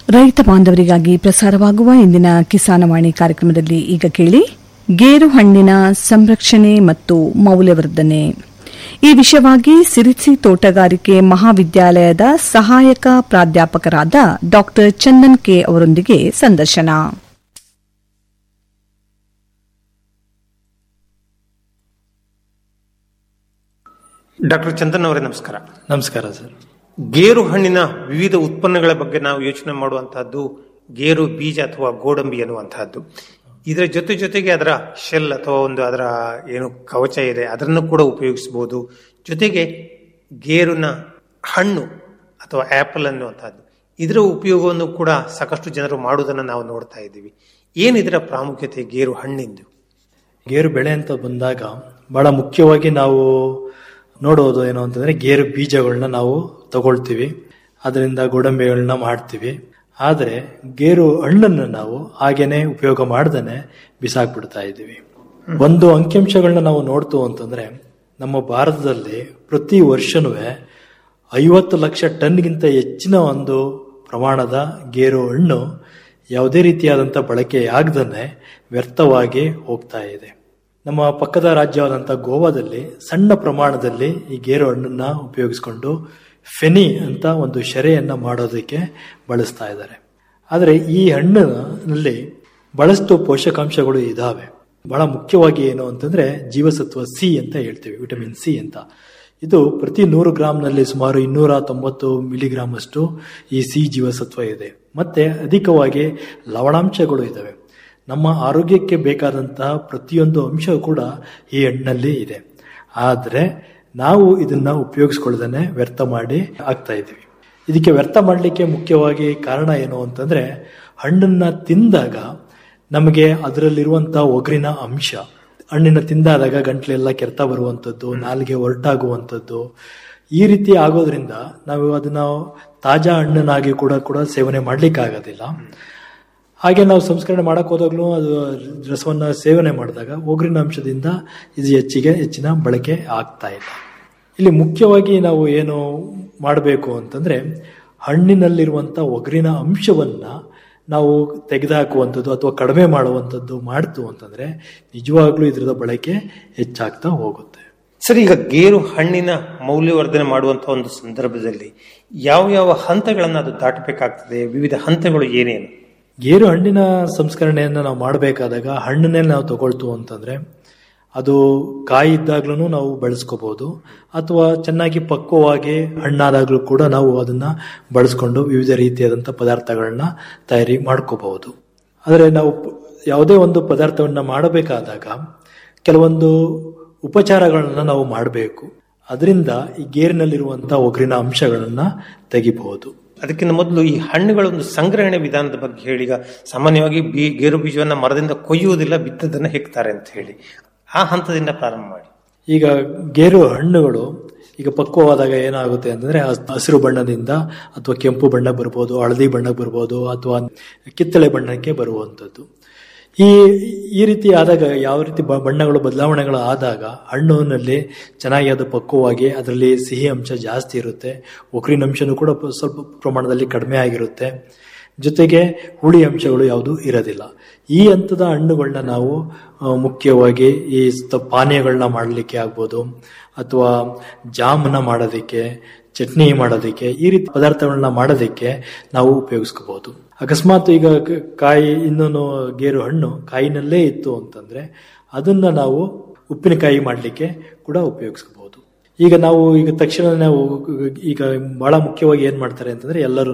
ರೈತ ಬಾಂಧವರಿಗಾಗಿ ಪ್ರಸಾರವಾಗುವ ಇಂದಿನ ಕಿಸಾನವಾಣಿ ಕಾರ್ಯಕ್ರಮದಲ್ಲಿ ಈಗ ಕೇಳಿ ಗೇರು ಹಣ್ಣಿನ ಸಂರಕ್ಷಣೆ ಮತ್ತು ಮೌಲ್ಯವರ್ಧನೆ ಈ ವಿಷಯವಾಗಿ ಸಿರಿಸಿ ತೋಟಗಾರಿಕೆ ಮಹಾವಿದ್ಯಾಲಯದ ಸಹಾಯಕ ಪ್ರಾಧ್ಯಾಪಕರಾದ ಡಾ ಚಂದನ್ ಕೆ ಅವರೊಂದಿಗೆ ಸಂದರ್ಶನ ಡಾಕ್ಟರ್ ಚಂದನ್ ಅವರೇ ನಮಸ್ಕಾರ ನಮಸ್ಕಾರ ಸರ್ ಗೇರು ಹಣ್ಣಿನ ವಿವಿಧ ಉತ್ಪನ್ನಗಳ ಬಗ್ಗೆ ನಾವು ಯೋಚನೆ ಮಾಡುವಂತಹದ್ದು ಗೇರು ಬೀಜ ಅಥವಾ ಗೋಡಂಬಿ ಅನ್ನುವಂತಹದ್ದು ಇದರ ಜೊತೆ ಜೊತೆಗೆ ಅದರ ಶೆಲ್ ಅಥವಾ ಒಂದು ಅದರ ಏನು ಕವಚ ಇದೆ ಅದನ್ನು ಕೂಡ ಉಪಯೋಗಿಸಬಹುದು ಜೊತೆಗೆ ಗೇರುನ ಹಣ್ಣು ಅಥವಾ ಆಪಲ್ ಅನ್ನುವಂತಹದ್ದು ಇದರ ಉಪಯೋಗವನ್ನು ಕೂಡ ಸಾಕಷ್ಟು ಜನರು ಮಾಡುವುದನ್ನು ನಾವು ನೋಡ್ತಾ ಇದ್ದೀವಿ ಏನು ಇದರ ಪ್ರಾಮುಖ್ಯತೆ ಗೇರು ಹಣ್ಣಿಂದು ಗೇರು ಬೆಳೆ ಅಂತ ಬಂದಾಗ ಬಹಳ ಮುಖ್ಯವಾಗಿ ನಾವು ನೋಡೋದು ಏನು ಅಂತಂದ್ರೆ ಗೇರು ಬೀಜಗಳನ್ನ ನಾವು ತಗೊಳ್ತೀವಿ ಅದರಿಂದ ಗೋಡಂಬಿಗಳನ್ನ ಮಾಡ್ತೀವಿ ಆದರೆ ಗೇರು ಹಣ್ಣನ್ನು ನಾವು ಹಾಗೇನೆ ಉಪಯೋಗ ಮಾಡ್ದೇನೆ ಬಿಸಾಕ್ಬಿಡ್ತಾ ಇದ್ದೀವಿ ಒಂದು ಅಂಕಿಅಂಶಗಳನ್ನ ನಾವು ನೋಡ್ತು ಅಂತಂದ್ರೆ ನಮ್ಮ ಭಾರತದಲ್ಲಿ ಪ್ರತಿ ವರ್ಷನೂ ಐವತ್ತು ಲಕ್ಷ ಟನ್ಗಿಂತ ಹೆಚ್ಚಿನ ಒಂದು ಪ್ರಮಾಣದ ಗೇರು ಹಣ್ಣು ಯಾವುದೇ ರೀತಿಯಾದಂಥ ಬಳಕೆಯಾಗದೇ ವ್ಯರ್ಥವಾಗಿ ಹೋಗ್ತಾ ಇದೆ ನಮ್ಮ ಪಕ್ಕದ ರಾಜ್ಯವಾದಂಥ ಗೋವಾದಲ್ಲಿ ಸಣ್ಣ ಪ್ರಮಾಣದಲ್ಲಿ ಈ ಗೇರು ಹಣ್ಣನ್ನ ಉಪಯೋಗಿಸ್ಕೊಂಡು ಫೆನಿ ಅಂತ ಒಂದು ಶೆರೆಯನ್ನ ಮಾಡೋದಕ್ಕೆ ಬಳಸ್ತಾ ಇದ್ದಾರೆ ಆದರೆ ಈ ಹಣ್ಣಿನಲ್ಲಿ ಬಹಳಷ್ಟು ಪೋಷಕಾಂಶಗಳು ಇದಾವೆ ಬಹಳ ಮುಖ್ಯವಾಗಿ ಏನು ಅಂತಂದ್ರೆ ಜೀವಸತ್ವ ಸಿ ಅಂತ ಹೇಳ್ತೀವಿ ವಿಟಮಿನ್ ಸಿ ಅಂತ ಇದು ಪ್ರತಿ ನೂರು ಗ್ರಾಂನಲ್ಲಿ ಸುಮಾರು ಇನ್ನೂರ ತೊಂಬತ್ತು ಮಿಲಿಗ್ರಾಮ್ ಅಷ್ಟು ಈ ಸಿ ಜೀವಸತ್ವ ಇದೆ ಮತ್ತೆ ಅಧಿಕವಾಗಿ ಲವಣಾಂಶಗಳು ಇದ್ದಾವೆ ನಮ್ಮ ಆರೋಗ್ಯಕ್ಕೆ ಬೇಕಾದಂತಹ ಪ್ರತಿಯೊಂದು ಅಂಶವೂ ಕೂಡ ಈ ಹಣ್ಣಲ್ಲಿ ಇದೆ ಆದರೆ ನಾವು ಇದನ್ನ ಉಪಯೋಗಿಸ್ಕೊಳ್ಳದೇನೆ ವ್ಯರ್ಥ ಮಾಡಿ ಆಗ್ತಾ ಇದ್ದೀವಿ ಇದಕ್ಕೆ ವ್ಯರ್ಥ ಮಾಡಲಿಕ್ಕೆ ಮುಖ್ಯವಾಗಿ ಕಾರಣ ಏನು ಅಂತಂದ್ರೆ ಹಣ್ಣನ್ನ ತಿಂದಾಗ ನಮಗೆ ಅದರಲ್ಲಿರುವಂತಹ ಒಗರಿನ ಅಂಶ ಹಣ್ಣಿನ ತಿಂದಾದಾಗ ಗಂಟ್ಲೆಲ್ಲ ಕೆರೆತ ಬರುವಂಥದ್ದು ನಾಲಿಗೆ ಹೊರಟಾಗುವಂಥದ್ದು ಈ ರೀತಿ ಆಗೋದ್ರಿಂದ ನಾವು ಅದನ್ನ ತಾಜಾ ಹಣ್ಣನ್ನಾಗಿ ಕೂಡ ಕೂಡ ಸೇವನೆ ಮಾಡ್ಲಿಕ್ಕೆ ಆಗೋದಿಲ್ಲ ಹಾಗೆ ನಾವು ಸಂಸ್ಕರಣೆ ಮಾಡಕ್ ಹೋದಾಗ್ಲೂ ಅದು ರಸವನ್ನ ಸೇವನೆ ಮಾಡಿದಾಗ ಒಗರಿನ ಅಂಶದಿಂದ ಇದು ಹೆಚ್ಚಿಗೆ ಹೆಚ್ಚಿನ ಬಳಕೆ ಆಗ್ತಾ ಇಲ್ಲ ಇಲ್ಲಿ ಮುಖ್ಯವಾಗಿ ನಾವು ಏನು ಮಾಡಬೇಕು ಅಂತಂದ್ರೆ ಹಣ್ಣಿನಲ್ಲಿರುವಂಥ ಒಗರಿನ ಅಂಶವನ್ನ ನಾವು ತೆಗೆದುಹಾಕುವಂಥದ್ದು ಅಥವಾ ಕಡಿಮೆ ಮಾಡುವಂಥದ್ದು ಮಾಡ್ತು ಅಂತಂದ್ರೆ ನಿಜವಾಗ್ಲೂ ಇದರದ ಬಳಕೆ ಹೆಚ್ಚಾಗ್ತಾ ಹೋಗುತ್ತೆ ಸರ್ ಈಗ ಗೇರು ಹಣ್ಣಿನ ಮೌಲ್ಯವರ್ಧನೆ ಮಾಡುವಂತಹ ಒಂದು ಸಂದರ್ಭದಲ್ಲಿ ಯಾವ ಯಾವ ಹಂತಗಳನ್ನು ಅದು ದಾಟಬೇಕಾಗ್ತದೆ ವಿವಿಧ ಹಂತಗಳು ಏನೇನು ಗೇರು ಹಣ್ಣಿನ ಸಂಸ್ಕರಣೆಯನ್ನು ನಾವು ಮಾಡಬೇಕಾದಾಗ ಹಣ್ಣನ್ನೇ ನಾವು ತಗೊಳ್ತು ಅಂತಂದ್ರೆ ಅದು ಕಾಯಿ ಇದ್ದಾಗ್ಲೂ ನಾವು ಬಳಸ್ಕೋಬಹುದು ಅಥವಾ ಚೆನ್ನಾಗಿ ಪಕ್ವವಾಗಿ ಹಣ್ಣಾದಾಗ್ಲೂ ಕೂಡ ನಾವು ಅದನ್ನ ಬಳಸ್ಕೊಂಡು ವಿವಿಧ ರೀತಿಯಾದಂಥ ಪದಾರ್ಥಗಳನ್ನ ತಯಾರಿ ಮಾಡ್ಕೋಬಹುದು ಆದರೆ ನಾವು ಯಾವುದೇ ಒಂದು ಪದಾರ್ಥವನ್ನ ಮಾಡಬೇಕಾದಾಗ ಕೆಲವೊಂದು ಉಪಚಾರಗಳನ್ನ ನಾವು ಮಾಡಬೇಕು ಅದರಿಂದ ಈ ಗೇರಿನಲ್ಲಿರುವಂಥ ಒಗರಿನ ಅಂಶಗಳನ್ನ ತೆಗಿಬಹುದು ಅದಕ್ಕಿಂತ ಮೊದಲು ಈ ಹಣ್ಣುಗಳ ಒಂದು ಸಂಗ್ರಹಣೆ ವಿಧಾನದ ಬಗ್ಗೆ ಹೇಳಿ ಈಗ ಸಾಮಾನ್ಯವಾಗಿ ಬಿ ಗೇರು ಬೀಜವನ್ನ ಮರದಿಂದ ಕೊಯ್ಯುವುದಿಲ್ಲ ಬಿತ್ತದನ್ನ ಹೆಕ್ತಾರೆ ಅಂತ ಹೇಳಿ ಆ ಹಂತದಿಂದ ಪ್ರಾರಂಭ ಮಾಡಿ ಈಗ ಗೇರು ಹಣ್ಣುಗಳು ಈಗ ಪಕ್ವವಾದಾಗ ಏನಾಗುತ್ತೆ ಅಂತಂದ್ರೆ ಹಸಿರು ಬಣ್ಣದಿಂದ ಅಥವಾ ಕೆಂಪು ಬಣ್ಣ ಬರ್ಬೋದು ಹಳದಿ ಬಣ್ಣಕ್ಕೆ ಬರ್ಬೋದು ಅಥವಾ ಕಿತ್ತಳೆ ಬಣ್ಣಕ್ಕೆ ಬರುವಂಥದ್ದು ಈ ಈ ರೀತಿ ಆದಾಗ ಯಾವ ರೀತಿ ಬಣ್ಣಗಳು ಬದಲಾವಣೆಗಳು ಆದಾಗ ಹಣ್ಣಿನಲ್ಲಿ ಚೆನ್ನಾಗಿ ಅದು ಪಕ್ವವಾಗಿ ಅದರಲ್ಲಿ ಸಿಹಿ ಅಂಶ ಜಾಸ್ತಿ ಇರುತ್ತೆ ಒಕರಿನ ಅಂಶನೂ ಕೂಡ ಸ್ವಲ್ಪ ಪ್ರಮಾಣದಲ್ಲಿ ಕಡಿಮೆ ಆಗಿರುತ್ತೆ ಜೊತೆಗೆ ಹುಳಿ ಅಂಶಗಳು ಯಾವುದು ಇರೋದಿಲ್ಲ ಈ ಹಂತದ ಹಣ್ಣುಗಳನ್ನ ನಾವು ಮುಖ್ಯವಾಗಿ ಈ ಪಾನೀಯಗಳನ್ನ ಮಾಡಲಿಕ್ಕೆ ಆಗ್ಬೋದು ಅಥವಾ ಜಾಮನ್ನ ಮಾಡೋದಕ್ಕೆ ಚಟ್ನಿ ಮಾಡೋದಕ್ಕೆ ಈ ರೀತಿ ಪದಾರ್ಥಗಳನ್ನ ಮಾಡೋದಕ್ಕೆ ನಾವು ಉಪಯೋಗಿಸ್ಕೋಬಹುದು ಅಕಸ್ಮಾತ್ ಈಗ ಕಾಯಿ ಇನ್ನೊಂದು ಗೇರು ಹಣ್ಣು ಕಾಯಿನಲ್ಲೇ ಇತ್ತು ಅಂತಂದ್ರೆ ಅದನ್ನ ನಾವು ಉಪ್ಪಿನಕಾಯಿ ಮಾಡಲಿಕ್ಕೆ ಕೂಡ ಉಪಯೋಗಿಸ್ಕೋಬಹುದು ಈಗ ನಾವು ಈಗ ತಕ್ಷಣ ನಾವು ಈಗ ಬಹಳ ಮುಖ್ಯವಾಗಿ ಏನ್ ಮಾಡ್ತಾರೆ ಅಂತಂದ್ರೆ ಎಲ್ಲರೂ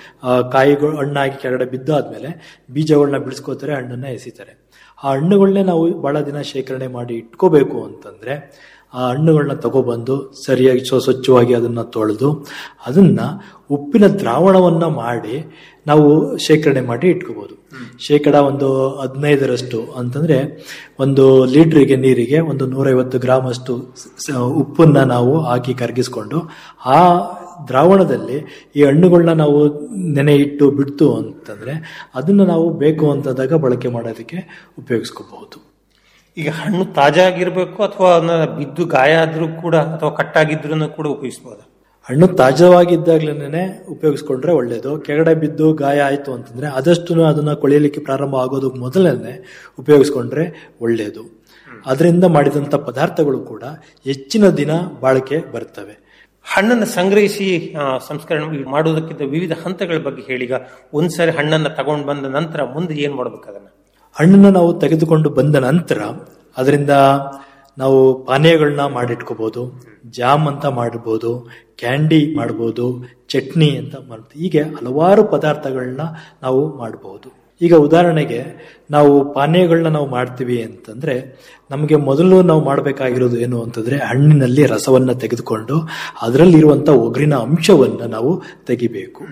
ಕಾಯಿಗಳು ಹಣ್ಣಾಗಿ ಕೆಳಗಡೆ ಬಿದ್ದಾದ್ಮೇಲೆ ಬೀಜಗಳನ್ನ ಬಿಡಿಸ್ಕೋತಾರೆ ಹಣ್ಣನ್ನ ಎಸಿತಾರೆ ಆ ಹಣ್ಣುಗಳನ್ನೇ ನಾವು ಬಹಳ ದಿನ ಶೇಖರಣೆ ಮಾಡಿ ಇಟ್ಕೋಬೇಕು ಅಂತಂದ್ರೆ ಆ ಹಣ್ಣುಗಳನ್ನ ತಗೊಬಂದು ಸರಿಯಾಗಿ ಸ್ವಚ್ಛವಾಗಿ ಅದನ್ನ ತೊಳೆದು ಅದನ್ನ ಉಪ್ಪಿನ ದ್ರಾವಣವನ್ನ ಮಾಡಿ ನಾವು ಶೇಖರಣೆ ಮಾಡಿ ಇಟ್ಕೋಬಹುದು ಶೇಕಡ ಒಂದು ಹದಿನೈದರಷ್ಟು ಅಂತಂದ್ರೆ ಒಂದು ಲೀಟ್ರಿಗೆ ನೀರಿಗೆ ಒಂದು ನೂರೈವತ್ತು ಗ್ರಾಮ್ ಅಷ್ಟು ಉಪ್ಪನ್ನ ನಾವು ಹಾಕಿ ಕರಗಿಸ್ಕೊಂಡು ಆ ದ್ರಾವಣದಲ್ಲಿ ಈ ಹಣ್ಣುಗಳನ್ನ ನಾವು ನೆನೆ ಇಟ್ಟು ಬಿಡ್ತು ಅಂತಂದ್ರೆ ಅದನ್ನ ನಾವು ಬೇಕು ಅಂತದಾಗ ಬಳಕೆ ಮಾಡೋದಕ್ಕೆ ಉಪಯೋಗಿಸ್ಕೋಬಹುದು ಈಗ ಹಣ್ಣು ತಾಜಾ ಆಗಿರ್ಬೇಕು ಅಥವಾ ಅದನ್ನ ಬಿದ್ದು ಗಾಯ ಆದ್ರೂ ಕೂಡ ಅಥವಾ ಕಟ್ಟಾಗಿದ್ರು ಕೂಡ ಉಪಯೋಗಿಸಬಹುದು ಹಣ್ಣು ತಾಜಾವಾಗಿದ್ದಾಗ್ಲೇನೆ ಉಪಯೋಗಿಸ್ಕೊಂಡ್ರೆ ಒಳ್ಳೇದು ಕೆಳಗಡೆ ಬಿದ್ದು ಗಾಯ ಆಯ್ತು ಅಂತಂದ್ರೆ ಆದಷ್ಟು ಅದನ್ನ ಕೊಳೆಯಲಿಕ್ಕೆ ಪ್ರಾರಂಭ ಆಗೋದಕ್ಕೆ ಮೊದಲನೇ ಉಪಯೋಗಿಸ್ಕೊಂಡ್ರೆ ಒಳ್ಳೇದು ಅದರಿಂದ ಮಾಡಿದಂತ ಪದಾರ್ಥಗಳು ಕೂಡ ಹೆಚ್ಚಿನ ದಿನ ಬಾಳಿಕೆ ಬರ್ತವೆ ಹಣ್ಣನ್ನು ಸಂಗ್ರಹಿಸಿ ಆ, ಸಂಸ್ಕರಣೆ ಮಾಡುವುದಕ್ಕಿಂತ ವಿವಿಧ ಹಂತಗಳ ಬಗ್ಗೆ ಹೇಳಿ ಈಗ ಒಂದ್ಸರಿ ಹಣ್ಣನ್ನ ತಗೊಂಡು ಬಂದ ನಂತರ ಮುಂದೆ ಏನ್ ಮಾಡ್ಬೇಕು ಅದನ್ನ ಹಣ್ಣನ್ನ ನಾವು ತೆಗೆದುಕೊಂಡು ಬಂದ ನಂತರ ಅದರಿಂದ ನಾವು ಪಾನೀಯಗಳನ್ನ ಮಾಡಿಟ್ಕೋಬಹುದು ಜಾಮ್ ಅಂತ ಮಾಡಬಹುದು ಕ್ಯಾಂಡಿ ಮಾಡಬಹುದು ಚಟ್ನಿ ಅಂತ ಮಾಡ್ಬೋದು ಹೀಗೆ ಹಲವಾರು ಪದಾರ್ಥಗಳನ್ನ ನಾವು ಮಾಡಬಹುದು ಈಗ ಉದಾಹರಣೆಗೆ ನಾವು ಪಾನೀಯಗಳನ್ನ ನಾವು ಮಾಡ್ತೀವಿ ಅಂತಂದ್ರೆ ನಮಗೆ ಮೊದಲು ನಾವು ಮಾಡಬೇಕಾಗಿರೋದು ಏನು ಅಂತಂದ್ರೆ ಹಣ್ಣಿನಲ್ಲಿ ರಸವನ್ನ ತೆಗೆದುಕೊಂಡು ಅದರಲ್ಲಿರುವಂತ ಒಗರಿನ ಅಂಶವನ್ನ ನಾವು ತೆಗಿಬೇಕು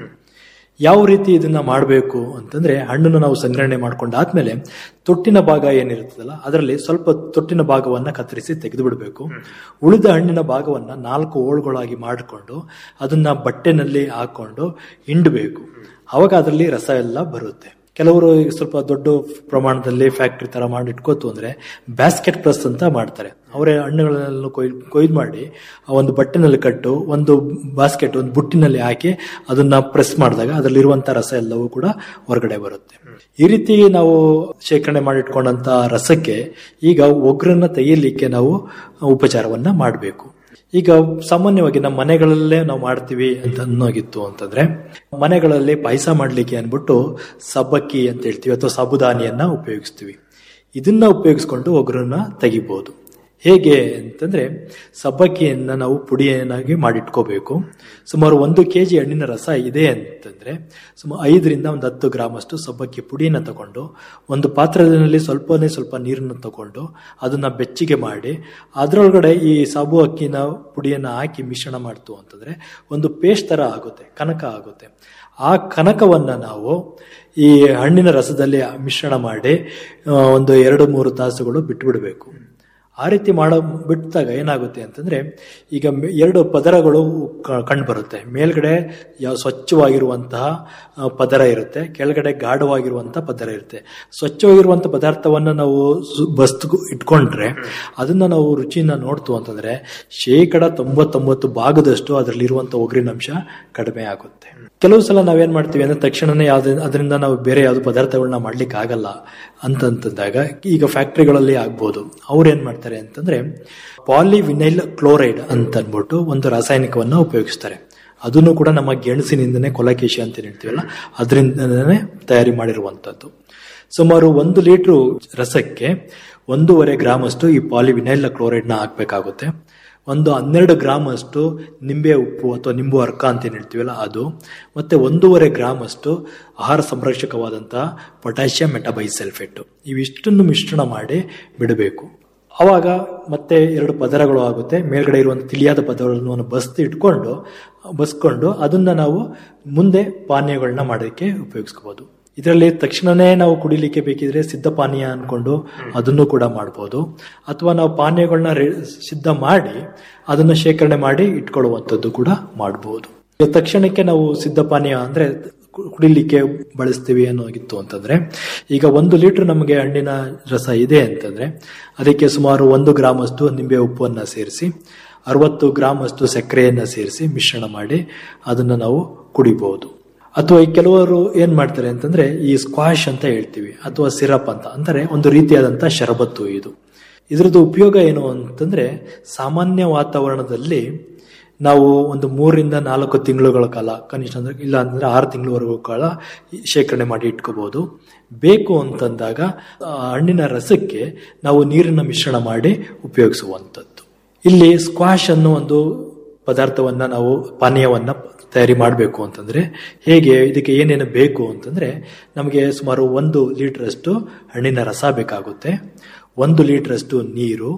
ಯಾವ ರೀತಿ ಇದನ್ನ ಮಾಡಬೇಕು ಅಂತಂದ್ರೆ ಹಣ್ಣನ್ನು ನಾವು ಸಂಗ್ರಹಣೆ ಮಾಡ್ಕೊಂಡಾದ್ಮೇಲೆ ತೊಟ್ಟಿನ ಭಾಗ ಏನಿರುತ್ತದಲ್ಲ ಅದರಲ್ಲಿ ಸ್ವಲ್ಪ ತೊಟ್ಟಿನ ಭಾಗವನ್ನ ಕತ್ತರಿಸಿ ತೆಗೆದು ಬಿಡಬೇಕು ಉಳಿದ ಹಣ್ಣಿನ ಭಾಗವನ್ನ ನಾಲ್ಕು ಓಳುಗಳಾಗಿ ಮಾಡಿಕೊಂಡು ಅದನ್ನ ಬಟ್ಟೆನಲ್ಲಿ ಹಾಕೊಂಡು ಹಿಂಡಬೇಕು ಅವಾಗ ಅದರಲ್ಲಿ ರಸ ಎಲ್ಲ ಬರುತ್ತೆ ಕೆಲವರು ಈಗ ಸ್ವಲ್ಪ ದೊಡ್ಡ ಪ್ರಮಾಣದಲ್ಲಿ ಫ್ಯಾಕ್ಟ್ರಿ ತರ ಮಾಡಿ ಇಟ್ಕೋತು ಅಂದ್ರೆ ಬ್ಯಾಸ್ಕೆಟ್ ಪ್ರೆಸ್ ಅಂತ ಮಾಡ್ತಾರೆ ಅವರೇ ಹಣ್ಣುಗಳನ್ನೆಲ್ಲ ಕೊಯ್ ಕೊಯ್ದು ಮಾಡಿ ಆ ಒಂದು ಬಟ್ಟೆನಲ್ಲಿ ಕಟ್ಟು ಒಂದು ಬಾಸ್ಕೆಟ್ ಒಂದು ಬುಟ್ಟಿನಲ್ಲಿ ಹಾಕಿ ಅದನ್ನ ಪ್ರೆಸ್ ಮಾಡಿದಾಗ ಅದರಲ್ಲಿರುವಂತ ರಸ ಎಲ್ಲವೂ ಕೂಡ ಹೊರಗಡೆ ಬರುತ್ತೆ ಈ ರೀತಿ ನಾವು ಶೇಖರಣೆ ಮಾಡಿಟ್ಕೊಂಡಂತ ರಸಕ್ಕೆ ಈಗ ಒಗ್ರನ್ನ ತೆಗೆಯಲಿಕ್ಕೆ ನಾವು ಉಪಚಾರವನ್ನ ಮಾಡಬೇಕು ಈಗ ಸಾಮಾನ್ಯವಾಗಿ ನಮ್ಮ ಮನೆಗಳಲ್ಲೇ ನಾವು ಮಾಡ್ತೀವಿ ಅಂತ ಅನ್ನೋಗಿತ್ತು ಅಂತಂದ್ರೆ ಮನೆಗಳಲ್ಲಿ ಪಾಯಸ ಮಾಡ್ಲಿಕ್ಕೆ ಅನ್ಬಿಟ್ಟು ಸಬ್ಬಕ್ಕಿ ಅಂತ ಹೇಳ್ತೀವಿ ಅಥವಾ ಸಾಬುದಾನಿಯನ್ನ ಉಪಯೋಗಿಸ್ತೀವಿ ಇದನ್ನ ಉಪಯೋಗಿಸ್ಕೊಂಡು ಒಗ್ರನ್ನ ತೆಗಿಬಹುದು ಹೇಗೆ ಅಂತಂದ್ರೆ ಸಬ್ಬಕ್ಕಿಯನ್ನ ನಾವು ಪುಡಿಯನ್ನಾಗಿ ಮಾಡಿಟ್ಕೋಬೇಕು ಸುಮಾರು ಒಂದು ಕೆಜಿ ಹಣ್ಣಿನ ರಸ ಇದೆ ಅಂತಂದ್ರೆ ಸುಮಾರು ಐದರಿಂದ ಒಂದು ಹತ್ತು ಗ್ರಾಮ್ ಅಷ್ಟು ಸಬ್ಬಕ್ಕಿ ಪುಡಿಯನ್ನ ತಗೊಂಡು ಒಂದು ಪಾತ್ರದಲ್ಲಿ ಸ್ವಲ್ಪನೇ ಸ್ವಲ್ಪ ನೀರನ್ನು ತಗೊಂಡು ಅದನ್ನ ಬೆಚ್ಚಿಗೆ ಮಾಡಿ ಅದರೊಳಗಡೆ ಈ ಸಾಬು ಅಕ್ಕಿನ ಪುಡಿಯನ್ನ ಹಾಕಿ ಮಿಶ್ರಣ ಮಾಡ್ತು ಅಂತಂದ್ರೆ ಒಂದು ಪೇಸ್ಟ್ ತರ ಆಗುತ್ತೆ ಕನಕ ಆಗುತ್ತೆ ಆ ಕನಕವನ್ನ ನಾವು ಈ ಹಣ್ಣಿನ ರಸದಲ್ಲಿ ಮಿಶ್ರಣ ಮಾಡಿ ಆ, ಒಂದು ಎರಡು ಮೂರು ತಾಸುಗಳು ಬಿಟ್ಬಿಡ್ಬೇಕು ಆ ರೀತಿ ಮಾಡೋ ಬಿಟ್ಟಾಗ ಏನಾಗುತ್ತೆ ಅಂತಂದ್ರೆ ಈಗ ಮೆ- ಎರಡು ಪದರಗಳು ಕಂಡು ಬರುತ್ತೆ ಮೇಲ್ಗಡೆ ಯಾವ ಸ್ವಚ್ಛವಾಗಿರುವಂತಹ ಆ, ಪದರ ಇರುತ್ತೆ ಕೆಳಗಡೆ ಗಾಢವಾಗಿರುವಂತಹ ಪದರ ಇರುತ್ತೆ ಸ್ವಚ್ಛವಾಗಿರುವಂತಹ ಪದಾರ್ಥವನ್ನ ನಾವು ಸು- ಬಸ್ತು ಇಟ್ಕೊಂಡ್ರೆ ಅದನ್ನ ನಾವು ರುಚಿನ ನೋಡ್ತು ಅಂತಂದ್ರೆ ಶೇಕಡ ತೊಂಬತ್ತೊಂಬತ್ತು ಭಾಗದಷ್ಟು ಅದರಲ್ಲಿರುವಂತ ಒಗ್ರಿನಂಶ ಕಡಿಮೆ ಆಗುತ್ತೆ ಕೆಲವು ಸಲ ನಾವೇನ್ ಮಾಡ್ತೀವಿ ಅಂದ್ರೆ ತಕ್ಷಣನೇ ಯಾವ್ದು ಅದರಿಂದ ನಾವು ಬೇರೆ ಯಾವ್ದು ಪದಾರ್ಥಗಳನ್ನ ಮಾಡ್ಲಿಕ್ಕೆ ಆಗಲ್ಲ ಅಂತಂದಾಗ ಈಗ ಫ್ಯಾಕ್ಟ್ರಿಗಳಲ್ಲಿ ಆಗ್ಬೋದು ಅವ್ರು ಏನ್ ಮಾಡ್ತಾರೆ ಅಂತಂದ್ರೆ ಪಾಲಿವಿನೈಲ್ ಕ್ಲೋರೈಡ್ ಅಂತ ಅಂದ್ಬಿಟ್ಟು ಒಂದು ರಾಸಾಯನಿಕವನ್ನ ಉಪಯೋಗಿಸ್ತಾರೆ ಅದನ್ನು ಕೂಡ ನಮ್ಮ ಗೆಣಸಿನಿಂದನೇ ಕೊಲಕೇಶಿ ಅಂತ ಏನ್ ಹೇಳ್ತೀವಲ್ಲ ಅದರಿಂದನೇ ತಯಾರಿ ಮಾಡಿರುವಂತದ್ದು ಸುಮಾರು ಒಂದು ಲೀಟರ್ ರಸಕ್ಕೆ ಒಂದೂವರೆ ಗ್ರಾಮ್ ಅಷ್ಟು ಈ ಪಾಲಿವಿನೈಲ್ ಕ್ಲೋರೈಡ್ ನ ಹಾಕ್ಬೇಕಾಗುತ್ತೆ ಒಂದು ಹನ್ನೆರಡು ಗ್ರಾಮ್ ಅಷ್ಟು ನಿಂಬೆ ಉಪ್ಪು ಅಥವಾ ನಿಂಬು ಅರ್ಕ ಅಂತ ಏನ್ ಹೇಳ್ತೀವಲ್ಲ ಅದು ಮತ್ತೆ ಒಂದೂವರೆ ಗ್ರಾಮ್ ಅಷ್ಟು ಆಹಾರ ಸಂರಕ್ಷಕವಾದಂತಹ ಪೊಟ್ಯಾಷಿಯಂ ಮೆಟಬೈಸಲ್ಫೇಟ್ ಇವಿಷ್ಟನ್ನು ಮಿಶ್ರಣ ಮಾಡಿ ಬಿಡಬೇಕು ಅವಾಗ ಮತ್ತೆ ಎರಡು ಪದರಗಳು ಆಗುತ್ತೆ ಮೇಲ್ಗಡೆ ಇರುವಂತ ತಿಳಿಯಾದ ಪದರಗಳನ್ನು ಬಸ್ತು ಇಟ್ಕೊಂಡು ಬಸ್ಕೊಂಡು ಅದನ್ನ ನಾವು ಮುಂದೆ ಪಾನೀಯಗಳನ್ನ ಮಾಡೋದಕ್ಕೆ ಉಪಯೋಗಿಸ್ಕೋಬಹುದು ಇದರಲ್ಲಿ ತಕ್ಷಣನೇ ನಾವು ಕುಡಿಲಿಕ್ಕೆ ಬೇಕಿದ್ರೆ ಸಿದ್ಧ ಪಾನೀಯ ಅನ್ಕೊಂಡು ಅದನ್ನು ಕೂಡ ಮಾಡಬಹುದು ಅಥವಾ ನಾವು ಪಾನೀಯಗಳನ್ನ ರೆ- ಸಿದ್ಧ ಮಾಡಿ ಅದನ್ನ ಶೇಖರಣೆ ಮಾಡಿ ಇಟ್ಕೊಳ್ಳುವಂಥದ್ದು ಕೂಡ ಮಾಡಬಹುದು ತಕ್ಷಣಕ್ಕೆ ನಾವು ಸಿದ್ಧ ಪಾನೀಯ ಅಂದ್ರೆ ಕು- ಕುಡಿಲಿಕ್ಕೆ ಬಳಸ್ತೀವಿ ಅನ್ನೋಗಿತ್ತು ಅಂತಂದ್ರೆ ಈಗ ಒಂದು ಲೀಟರ್ ನಮಗೆ ಹಣ್ಣಿನ ರಸ ಇದೆ ಅಂತಂದ್ರೆ ಅದಕ್ಕೆ ಸುಮಾರು ಒಂದು ಗ್ರಾಮ್ ಅಷ್ಟು ನಿಂಬೆ ಉಪ್ಪನ್ನ ಸೇರಿಸಿ ಅರವತ್ತು ಗ್ರಾಮ್ ಅಷ್ಟು ಸಕ್ಕರೆಯನ್ನ ಸೇರಿಸಿ ಮಿಶ್ರಣ ಮಾಡಿ ಅದನ್ನ ನಾವು ಕುಡಿಬಹುದು ಅಥವಾ ಈ ಕೆಲವರು ಏನ್ ಮಾಡ್ತಾರೆ ಅಂತಂದ್ರೆ ಈ ಸ್ಕ್ವಾಶ್ ಅಂತ ಹೇಳ್ತೀವಿ ಅಥವಾ ಸಿರಪ್ ಅಂತ ಅಂದರೆ ಒಂದು ರೀತಿಯಾದಂತ ಶರಬತ್ತು ಇದು ಇದ್ರದ್ದು ಉಪಯೋಗ ಏನು ಅಂತಂದ್ರೆ ಸಾಮಾನ್ಯ ವಾತಾವರಣದಲ್ಲಿ ನಾವು ಒಂದು ಮೂರರಿಂದ ನಾಲ್ಕು ತಿಂಗಳುಗಳ ಕಾಲ ಕನಿಷ್ಠ ಅಂದ್ರೆ ಇಲ್ಲ ಅಂದ್ರೆ ಆರು ತಿಂಗಳವರೆಗೂ ಕಾಲ ಶೇಖರಣೆ ಮಾಡಿ ಇಟ್ಕೋಬಹುದು ಬೇಕು ಅಂತಂದಾಗ ಆ ಹಣ್ಣಿನ ರಸಕ್ಕೆ ನಾವು ನೀರಿನ ಮಿಶ್ರಣ ಮಾಡಿ ಉಪಯೋಗಿಸುವಂಥದ್ದು ಇಲ್ಲಿ ಸ್ಕ್ವಾಶ್ ಅನ್ನೋ ಒಂದು ಪದಾರ್ಥವನ್ನ ನಾವು ಪಾನೀಯವನ್ನ ತಯಾರಿ ಮಾಡಬೇಕು ಅಂತಂದ್ರೆ ಹೇಗೆ ಇದಕ್ಕೆ ಏನೇನು ಬೇಕು ಅಂತಂದ್ರೆ ನಮಗೆ ಸುಮಾರು ಒಂದು ಲೀಟರ್ ಅಷ್ಟು ಹಣ್ಣಿನ ರಸ ಬೇಕಾಗುತ್ತೆ ಒಂದು ಲೀಟರ್ ಅಷ್ಟು ನೀರು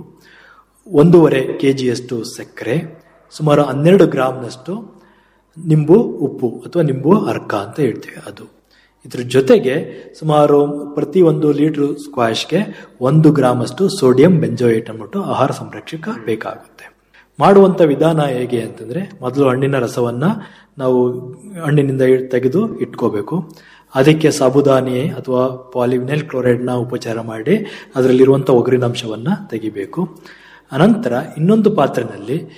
ಒಂದೂವರೆ ಕೆ ಜಿಯಷ್ಟು ಸಕ್ಕರೆ ಸುಮಾರು ಹನ್ನೆರಡು ಗ್ರಾಮ್ನಷ್ಟು ನಿಂಬು ಉಪ್ಪು ಅಥವಾ ನಿಂಬು ಅರ್ಕ ಅಂತ ಹೇಳ್ತೀವಿ ಅದು ಇದ್ರ ಜೊತೆಗೆ ಸುಮಾರು ಪ್ರತಿ ಒಂದು ಲೀಟರ್ ಸ್ಕ್ವಾಶ್ಗೆ ಒಂದು ಗ್ರಾಮ್ ಅಷ್ಟು ಸೋಡಿಯಂ ಬೆಂಜೋಯೇಟ್ ಅಂದ್ಬಿಟ್ಟು ಆಹಾರ ಸಂರಕ್ಷಕ ಬೇಕಾಗುತ್ತೆ ಮಾಡುವಂತ ವಿಧಾನ ಹೇಗೆ ಅಂತಂದ್ರೆ ಮೊದಲು ಹಣ್ಣಿನ ರಸವನ್ನ ನಾವು ಹಣ್ಣಿನಿಂದ ಇ- ತೆಗೆದು ಇಟ್ಕೋಬೇಕು ಅದಕ್ಕೆ ಸಾಬುದಾನಿ ಅಥವಾ ಪಾಲಿವಿನೈಲ್ ಕ್ಲೋರೈಡ್ನ ಉಪಚಾರ ಮಾಡಿ ಅದರಲ್ಲಿರುವಂಥ ಒಗರಿನಾಂಶವನ್ನ ತೆಗಿಬೇಕು ಅನಂತರ ಇನ್ನೊಂದು ಪಾತ್ರೆನಲ್ಲಿ